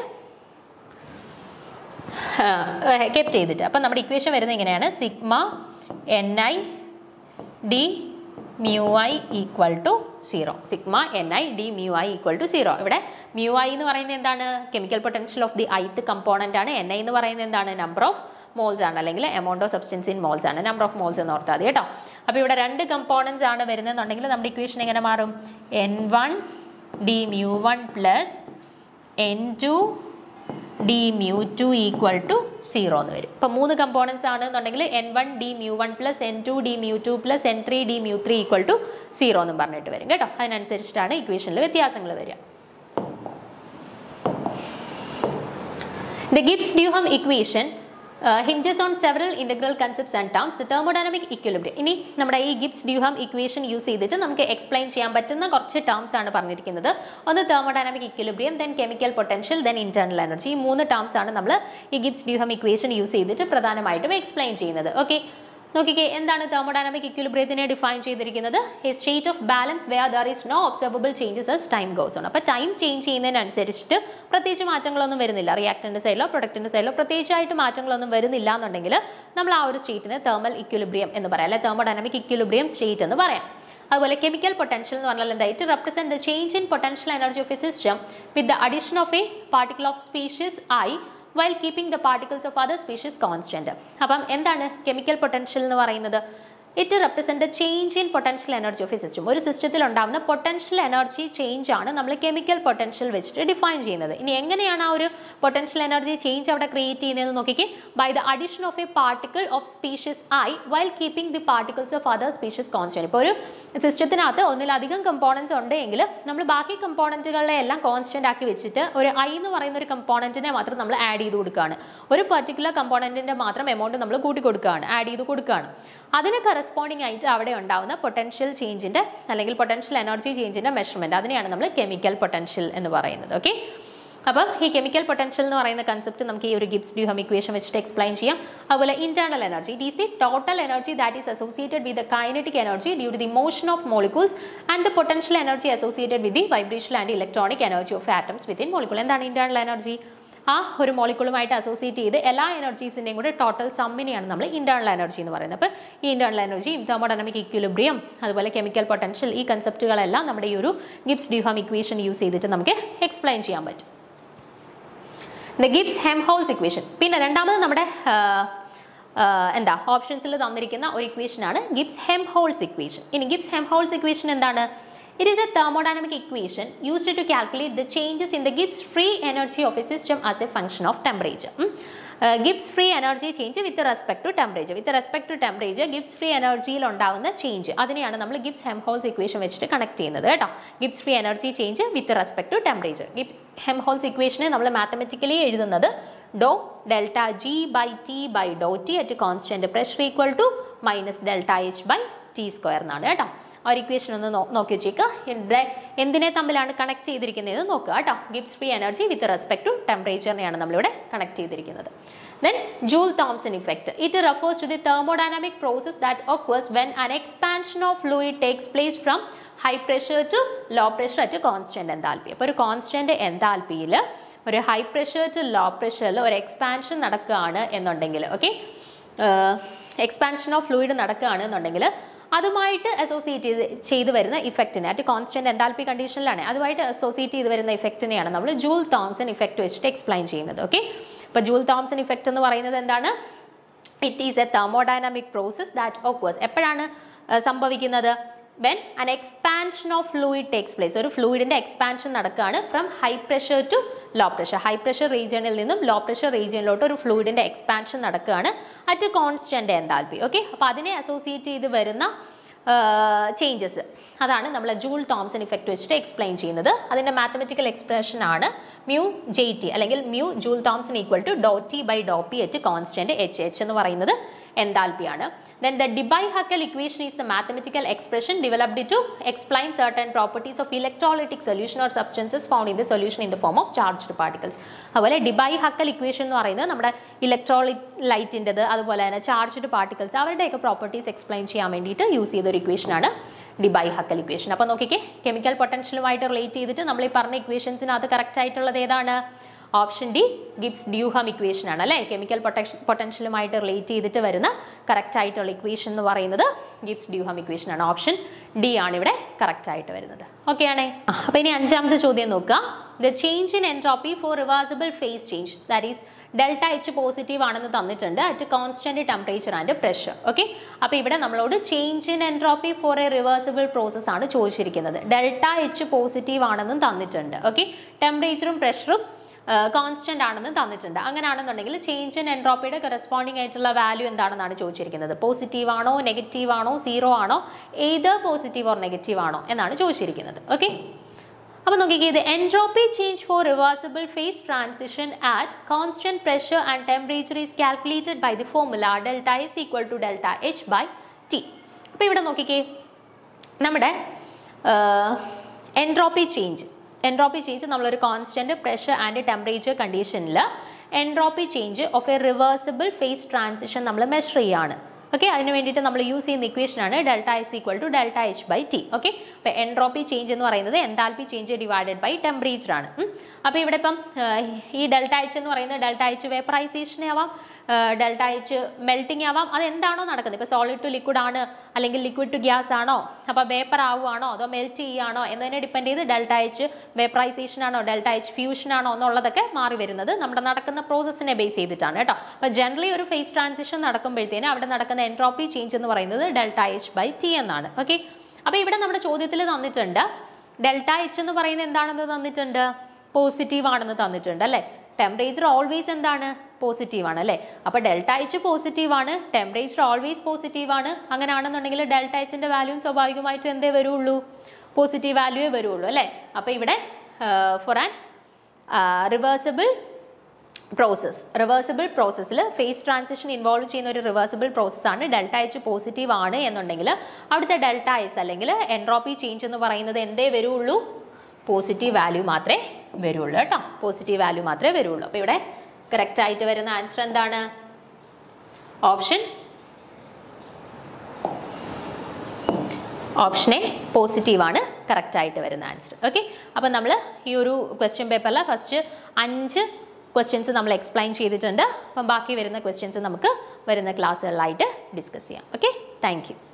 kept ചെയ്തിട്ട് അപ്പം നമ്മുടെ equation വരുന്നത് ഇങ്ങനെയാണ് sigma N I D mu I equal to zero sigma N I D mu I equal to zero ഇവിടെ mu I എന്ന് പറയുന്നത് എന്താണ് chemical potential of the ith component ആണ് എൻ ഐ എന്ന് പറയുന്നത് എന്താണ് നമ്പർ ഓഫ് മോൾസ് ആണ് അല്ലെങ്കിൽ amount of substance in moles ആണ് നമ്പർ ഓഫ് മോൾസ് എന്ന് ഓർത്താൽ മതി കേട്ടോ അപ്പോൾ ഇവിടെ രണ്ട് കമ്പോണൻസ് ആണ് വരുന്നതെന്നുണ്ടെങ്കിൽ നമ്മുടെ ഇക്വേഷൻ എങ്ങനെ മാറും N one D mu one plus N two D mu two equal to zero എന്ന് വരും ഇപ്പം മൂന്ന് കമ്പോണൻസ് ആണ് എന്നുണ്ടെങ്കിൽ N one D mu one plus N two D mu two plus N three D mu three equal to zero എന്നും പറഞ്ഞിട്ട് വരും കേട്ടോ അതിനനുസരിച്ചിട്ടാണ് ഇക്വേഷനിൽ വ്യത്യാസങ്ങൾ വരിക The Gibbs-Duhem equation uh, hinges on several integral concepts and terms. The thermodynamic equilibrium. ഇനി നമ്മുടെ ഈ ഗിബ്സ് ഡ്യൂഹാം ഇക്വേഷൻ യൂസ് ചെയ്തിട്ട് നമുക്ക് എക്സ്പ്ലെയിൻ ചെയ്യാൻ പറ്റുന്ന കുറച്ച് ടേംസ് ആണ് പറഞ്ഞിരിക്കുന്നത് ഒന്ന് thermodynamic equilibrium then chemical potential then internal energy ഈ മൂന്ന് ടേംസ് ആണ് നമ്മൾ ഈ ഗിബ്സ് ഡ്യൂഹാം ഇക്വേഷൻ യൂസ് ചെയ്തിട്ട് പ്രധാനമായിട്ടും എക്സ്പ്ലെയിൻ ചെയ്യുന്നത് ഓക്കെ നോക്കിക്കേ എന്താണ് തെർമോഡൈനാമിക് ഇക്വിലിബ്രിയത്തിനെ ഡിഫൈൻ ചെയ്തിരിക്കുന്നത് a state of balance where there is no observable changes as time goes on അപ്പോൾ ടൈം ചേഞ്ച് ചെയ്യുന്നതിനനുസരിച്ചിട്ട് പ്രത്യേകിച്ച് മാറ്റങ്ങളൊന്നും വരുന്നില്ല റിയാക്ടറിൻ്റെ സൈഡിലോ പ്രൊഡക്റ്റിൻ്റെ സൈഡിലോ പ്രത്യേകിച്ചായിട്ട് മാറ്റങ്ങളൊന്നും വരുന്നില്ല എന്നുണ്ടെങ്കിൽ നമ്മൾ ആ ഒരു സ്റ്റേറ്റിന് തെർമൽ ഇക്വിലിബ്രിയം എന്ന് പറയാം അല്ലെ തെർമോഡൈനാമിക് ഇക്വിലിബ്രിയം സ്റ്റേറ്റ് എന്ന് പറയാം അതുപോലെ കെമിക്കൽ പൊട്ടൻഷ്യൽ എന്ന് പറഞ്ഞാൽ എന്താ it represent the change in potential energy of a system with the addition of a particle of species I while keeping the particles of other species constant അപ്പം എന്താണ് chemical potential എന്ന് പറയുന്നത് it represent change in potential energy of a system ഒരു സിസ്റ്റത്തിൽ ഉണ്ടാകുന്ന potential energy change ആണ് നമ്മൾ chemical potential വെച്ചിട്ട് ഡിഫൈൻ ചെയ്യുന്നത് ഇനി എങ്ങനെയാണ് ആ ഒരു പൊട്ടൻഷ്യൽ എനർജി ചേഞ്ച് അവിടെ ക്രിയേറ്റ് ചെയ്യുന്നതെന്ന് നോക്കിക്കേ by the addition of a particle of species I while keeping the particles of other species constant ഇപ്പോൾ ഒരു സിസ്റ്റത്തിനകത്ത് ഒന്നിലധികം കമ്പോണൻസ് ഉണ്ടെങ്കിൽ നമ്മൾ ബാക്കി കമ്പോണൻറ്റുകളെ എല്ലാം കോൺസ്റ്റന്റ് ആക്കി വെച്ചിട്ട് ഒരു ഐ എന്ന് പറയുന്ന ഒരു കമ്പോണന്റിനെ മാത്രം നമ്മൾ ആഡ് ചെയ്ത് കൊടുക്കുകയാണ് ഒരു പെർട്ടിക്കുലർ കമ്പോണന്റിന്റെ മാത്രം എമൗണ്ട് നമ്മൾ കൂട്ടി കൊടുക്കുകയാണ് ആഡ് ചെയ്ത് കൊടുക്കുകയാണ് അതിന് കറസ്പോണ്ടിങ് ആയിട്ട് അവിടെ ഉണ്ടാവുന്ന പൊട്ടൻഷ്യൽ ചേഞ്ചിന്റെ അല്ലെങ്കിൽ പൊട്ടൻഷ്യൽ എനർജി ചേഞ്ചിന്റെ മെഷർമെന്റ് അതിനെയാണ് നമ്മൾ കെമിക്കൽ പൊട്ടൻഷ്യൽ എന്ന് പറയുന്നത് ഓക്കെ അപ്പം ഈ കെമിക്കൽ പൊട്ടൻഷ്യൽ എന്ന് പറയുന്ന കൺസെപ്റ്റ് നമുക്ക് ഈ ഒരു ഗിബ്സ് ഡ്യൂഹം ഇക്വേഷൻ വെച്ചിട്ട് എക്സ്പ്ലെയിൻ ചെയ്യാം അതുപോലെ internal energy it is the total energy that is associated with the kinetic energy due to the motion of molecules and the potential energy associated with the vibration and electronic energy of atoms within molecule എന്താണ് ഇന്റേണൽ എനർജി ആ ഒരു മോളിക്കൂളുമായിട്ട് associate ചെയ്ത് എല്ലാ എനർജീസിൻ്റെയും കൂടെ total സമ്മിനെയാണ് നമ്മൾ internal energy എന്ന് പറയുന്നത് അപ്പോൾ ഈ ഇന്റേണൽ എനർജി തെർമോഡൈനമിക് ഇക്വിലിബ്രിയം അതുപോലെ കെമിക്കൽ പൊട്ടൻഷ്യൽ ഈ കൺസെപ്റ്റുകളെല്ലാം നമ്മുടെ ഈ ഒരു ഗിബ്സ് ഡ്യൂഹാം ഇക്വേഷൻ യൂസ് ചെയ്തിട്ട് നമുക്ക് എക്സ്പ്ലെയിൻ ചെയ്യാൻ പറ്റും ദ ഗിബ്സ് ഹെംഹോൾസ് ഇക്വേഷൻ പിന്നെ രണ്ടാമത് നമ്മുടെ ആ, ആ, എന്താ ഓപ്ഷൻസിൽ തന്നിരിക്കുന്ന ഒരു ഇക്വേഷൻ ആണ് ഗിബ്സ് ഹെംഹോൾസ് ഇക്വേഷൻ ഇനി ഗിബ്സ് ഹെംഹോൾസ് ഇക്വേഷൻ എന്താണ് it is a thermodynamic equation used to calculate the changes in the Gibbs free energy of a system as a function of temperature. ഉം. Uh, Gibbs free energy change with respect to temperature. With respect to temperature, Gibbs free എനർജിയിൽ ഉണ്ടാകുന്ന change അതിനെയാണ് നമ്മൾ Gibbs Helmholtz equation വെച്ചിട്ട് connect ചെയ്യുന്നത് കേട്ടോ Gibbs free energy change with respect to temperature Gibbs Helmholtz ഇക്വേഷനെ നമ്മൾ മാത്തമെറ്റിക്കലി എഴുതുന്നത് doh delta G by T by Dr T at constant pressure equal to minus delta H by T square എന്നാണ് കേട്ടോ ആ ഒരു equation ഒന്ന് no- നോക്കി വെച്ചേക്കുക ഇവിടെ എന്തിനെ തമ്മിലാണ് കണക്ട് ചെയ്തിരിക്കുന്നത് നോക്കുക കേട്ടോ Gibbs free energy with respect to ടെമ്പറേച്ചറിനെയാണ് നമ്മളിവിടെ കണക്ട് ചെയ്തിരിക്കുന്നത് then Joule Thomson effect it refers to the thermodynamic process that occurs when an expansion of fluid takes place from high pressure to low pressure at a constant enthalpy അപ്പോൾ ഒരു constant എൻതാൽപ്പിയിൽ ഒരു high pressure to low പ്രഷറിൽ ഒരു expansion നടക്കുകയാണ് എന്നുണ്ടെങ്കിൽ okay expansion of fluid നടക്കുകയാണ് എന്നുണ്ടെങ്കിൽ അതുമായിട്ട് അസോസിയേറ്റ് ചെയ്ത് ചെയ്ത് വരുന്ന ഇഫക്റ്റിനെ അറ്റ് കോൺസ്റ്റന്റ് എൻതാൽപ്പി കണ്ടീഷനിലാണ് അതുമായിട്ട് അസോസിയേറ്റ് ചെയ്ത് വരുന്ന ഇഫക്റ്റിനെയാണ് നമ്മൾ ജൂൾ തോംസൺ ഇഫക്റ്റ് വെച്ചിട്ട് എക്സ്പ്ലെയിൻ ചെയ്യുന്നത് ഓക്കെ അപ്പോൾ ജൂൾ തോംസൺ ഇഫക്റ്റ് എന്ന് പറയുന്നത് എന്താണ് it is a thermodynamic process that occurs എപ്പോഴാണ് അഹ് സംഭവിക്കുന്നത് when an expansion of fluid takes place ഒരു ഫ്ലൂയിഡിന്റെ എക്സ്പാൻഷൻ നടക്കുകയാണ് from high pressure to low pressure high pressure റീജിയണിൽ നിന്നും ലോ പ്രഷർ റീജിയനിലോട്ട് ഒരു ഫ്ലൂയിഡിന്റെ എക്സ്പാൻഷൻ നടക്കുകയാണ് അറ്റ് കോൺസ്റ്റന്റ് എന്താൽപി ഓക്കെ അപ്പോൾ അതിനെ അസോസിയേറ്റ് ചെയ്ത് വരുന്ന ചേഞ്ചസ് അതാണ് നമ്മൾ ജൂൾ തോംസൺ ഇഫക്റ്റ് വെച്ചിട്ട് എക്സ്പ്ലെയിൻ ചെയ്യുന്നത് അതിന്റെ മാത്തമെറ്റിക്കൽ എക്സ്പ്രഷൻ ആണ് മ്യൂ ജെ ടി അല്ലെങ്കിൽ mu Joule Thomson equal to doh T by doh P H constant H H എന്ന് പറയുന്നത് എന്താൽപ്പിയാണ് then the Debye Huckel equation is the mathematical expression developed to explain certain properties of electrolytic solution or substances found in the solution in the form of charged particles അതുപോലെ debye Huckel equation എന്ന് പറയുന്നത് നമ്മുടെ ഇലക്ട്രോളിക് ലൈറ്റിൻ്റെത് അതുപോലെ തന്നെ charged particles അവരുടെയൊക്കെ properties explain ചെയ്യാൻ വേണ്ടിയിട്ട് യൂസ് ചെയ്ത ഒരു ഇക്വേഷനാണ് ഡിബൈ ഹക്കൽ ഇക്വേഷൻ അപ്പോൾ നോക്കിക്കേ കെമിക്കൽ പൊട്ടൻഷ്യലുമായിട്ട് റിലേറ്റ് ചെയ്തിട്ട് നമ്മൾ ഈ പറഞ്ഞ ഇക്വേഷൻസിനകത്ത് കറക്റ്റ് ആയിട്ടുള്ളത് ഏതാണ് option D Gibbs Duhem equation ആണ് അല്ലേ കെമിക്കൽ പൊട്ടൻഷ്യൽ പൊട്ടൻഷ്യലുമായിട്ട് റിലേറ്റ് ചെയ്തിട്ട് വരുന്ന കറക്റ്റ് ആയിട്ടുള്ള ഇക്വേഷൻ എന്ന് പറയുന്നത് ഗിബ്സ് ഡ്യൂഹാം ഇക്വേഷൻ ആണ് ഓപ്ഷൻ ഡി ആണ് ഇവിടെ കറക്റ്റ് ആയിട്ട് വരുന്നത് ഓക്കെ ആണേ അപ്പോൾ ഇനി അഞ്ചാമത്തെ ചോദ്യം നോക്കുക the change in entropy for reversible phase change that is delta H positive ആണെന്ന് തന്നിട്ടുണ്ട് at constant temperature and pressure okay അപ്പോൾ ഇവിടെ നമ്മളോട് change in entropy for a reversible process ആണ് ചോദിച്ചിരിക്കുന്നത് ഡെൽറ്റ എച്ച് പോസിറ്റീവ് ആണെന്നും തന്നിട്ടുണ്ട് ഓക്കെ ടെമ്പറേച്ചറും പ്രഷറും കോൺസ്റ്റന്റ് ആണെന്ന് തന്നിട്ടുണ്ട് അങ്ങനെയാണെന്നുണ്ടെങ്കിൽ ചേഞ്ച് ഇൻ എൻട്രോപ്പിയുടെ കറസ്പോണ്ടിങ് ആയിട്ടുള്ള വാല്യൂ എന്താണെന്നാണ് ചോദിച്ചിരിക്കുന്നത് പോസിറ്റീവ് ആണോ നെഗറ്റീവ് ആണോ സീറോ ആണോ ഏത് പോസിറ്റീവ് ഓർ നെഗറ്റീവ് ആണോ എന്നാണ് ചോദിച്ചിരിക്കുന്നത് ഓക്കെ അപ്പോൾ നോക്കിക്കേ ഇത് entropy change for reversible phase transition at constant pressure and temperature is calculated by the formula delta S equal to delta H by T അപ്പോൾ ഇവിടെ നോക്കിക്കേ നമ്മുടെ എൻട്രോപ്പി ചേഞ്ച് എൻട്രോപ്പി ചേഞ്ച് നമ്മളൊരു കോൺസ്റ്റന്റ് പ്രഷർ ആൻഡ് ടെമ്പറേച്ചർ കണ്ടീഷനിൽ entropy change of a reversible phase transition നമ്മൾ measure ചെയ്യുകയാണ് okay അതിന് വേണ്ടിയിട്ട് നമ്മൾ യൂസ് ചെയ്യുന്ന ഇക്വേഷൻ ആണ് delta S equal to delta H by T okay അപ്പോൾ എൻട്രോപ്പി ചേഞ്ച് എന്ന് പറയുന്നത് enthalpy change divided by temperature ആണ് അപ്പോൾ ഇവിടെ ഇപ്പം ഈ ഡെൽറ്റ എച്ച് എന്ന് പറയുന്നത് ഡെൽറ്റ എച്ച് വേപ്പറൈസേഷൻ ആവാം ഡെൽറ്റ എച്ച് മെൽറ്റിംഗ് ആവാം അത് എന്താണോ നടക്കുന്നത് ഇപ്പോൾ സോളിഡ് ടു ലിക്വിഡ് ആണ് അല്ലെങ്കിൽ ലിക്വിഡ് ടു ഗ്യാസ് ആണോ അപ്പോൾ വേപ്പർ ആവുകയാണോ അതോ മെൽറ്റ് ചെയ്യുകയാണോ എന്നതിനെ ഡിപ്പെൻഡ് ചെയ്ത് ഡെൽറ്റ എച്ച് വേപ്പറൈസേഷൻ ആണോ ഡെൽറ്റ എച്ച് ഫ്യൂഷൻ ആണോ എന്നുള്ളതൊക്കെ മാറി വരുന്നത് നമ്മുടെ നടക്കുന്ന പ്രോസസ്സിനെ ബേസ് ചെയ്തിട്ടാണ് കേട്ടോ അപ്പോൾ ജനറലി ഒരു ഫേസ് ട്രാൻസിഷൻ നടക്കുമ്പോഴത്തേന് അവിടെ നടക്കുന്ന എൻട്രോപ്പി ചേഞ്ച് എന്ന് പറയുന്നത് ഡെൽറ്റ എച്ച് ബൈ ടി എന്നാണ് ഓക്കെ അപ്പോൾ ഇവിടെ നമ്മുടെ ചോദ്യത്തിൽ തന്നിട്ടുണ്ട് ഡെൽറ്റ എച്ച് എന്ന് പറയുന്നത് എന്താണെന്ന് തന്നിട്ടുണ്ട് പോസിറ്റീവ് ആണെന്ന് തന്നിട്ടുണ്ട് അല്ലേ ടെമ്പറേച്ചർ ഓൾവേസ് എന്താണ് പോസിറ്റീവ് ആണ് അല്ലേ അപ്പോൾ ഡെൽറ്റ എച്ച് പോസിറ്റീവ് ആണ് ടെമ്പറേച്ചർ ഓൾവേസ് പോസിറ്റീവ് ആണ് അങ്ങനെയാണെന്നുണ്ടെങ്കിൽ ഡെൽറ്റ എച്ചിന്റെ വാല്യൂം സ്വാഭാവികമായിട്ടും എന്തേ വരുള്ളൂ പോസിറ്റീവ് വാല്യൂവേ വരുള്ളൂ അല്ലേ അപ്പോൾ ഇവിടെ for an reversible process reversible പ്രോസസ്സിൽ ഫേസ് ട്രാൻസിഷൻ ഇൻവോൾവ് ചെയ്യുന്ന ഒരു റിവേഴ്സിബിൾ പ്രോസസ്സാണ് ഡെൽറ്റ എച്ച് പോസിറ്റീവ് ആണ് എന്നുണ്ടെങ്കിൽ അവിടുത്തെ ഡെൽറ്റ എസ് അല്ലെങ്കിൽ എൻട്രോപ്പി ചേഞ്ച് എന്ന് പറയുന്നത് എന്തേ വരുള്ളൂ പോസിറ്റീവ് വാല്യൂ മാത്രമേ വരുള്ളൂ കേട്ടോ പോസിറ്റീവ് വാല്യൂ മാത്രമേ വരുള്ളൂ അപ്പോൾ ഇവിടെ കറക്റ്റ് ആയിട്ട് വരുന്ന ആൻസർ എന്താണ് ഓപ്ഷൻ ഓപ്ഷൻ എ പോസിറ്റീവ് ആണ് കറക്റ്റ് ആയിട്ട് വരുന്ന ആൻസർ ഓക്കെ അപ്പം നമ്മൾ ഈ ഒരു ക്വസ്റ്റ്യൻ പേപ്പറിൽ ഫസ്റ്റ് അഞ്ച് ക്വസ്റ്റ്യൻസ് നമ്മൾ എക്സ്പ്ലെയിൻ ചെയ്തിട്ടുണ്ട് അപ്പം ബാക്കി വരുന്ന ക്വസ്റ്റ്യൻസ് നമുക്ക് വരുന്ന ക്ലാസ്സുകളിലായിട്ട് ഡിസ്കസ് ചെയ്യാം ഓക്കെ താങ്ക്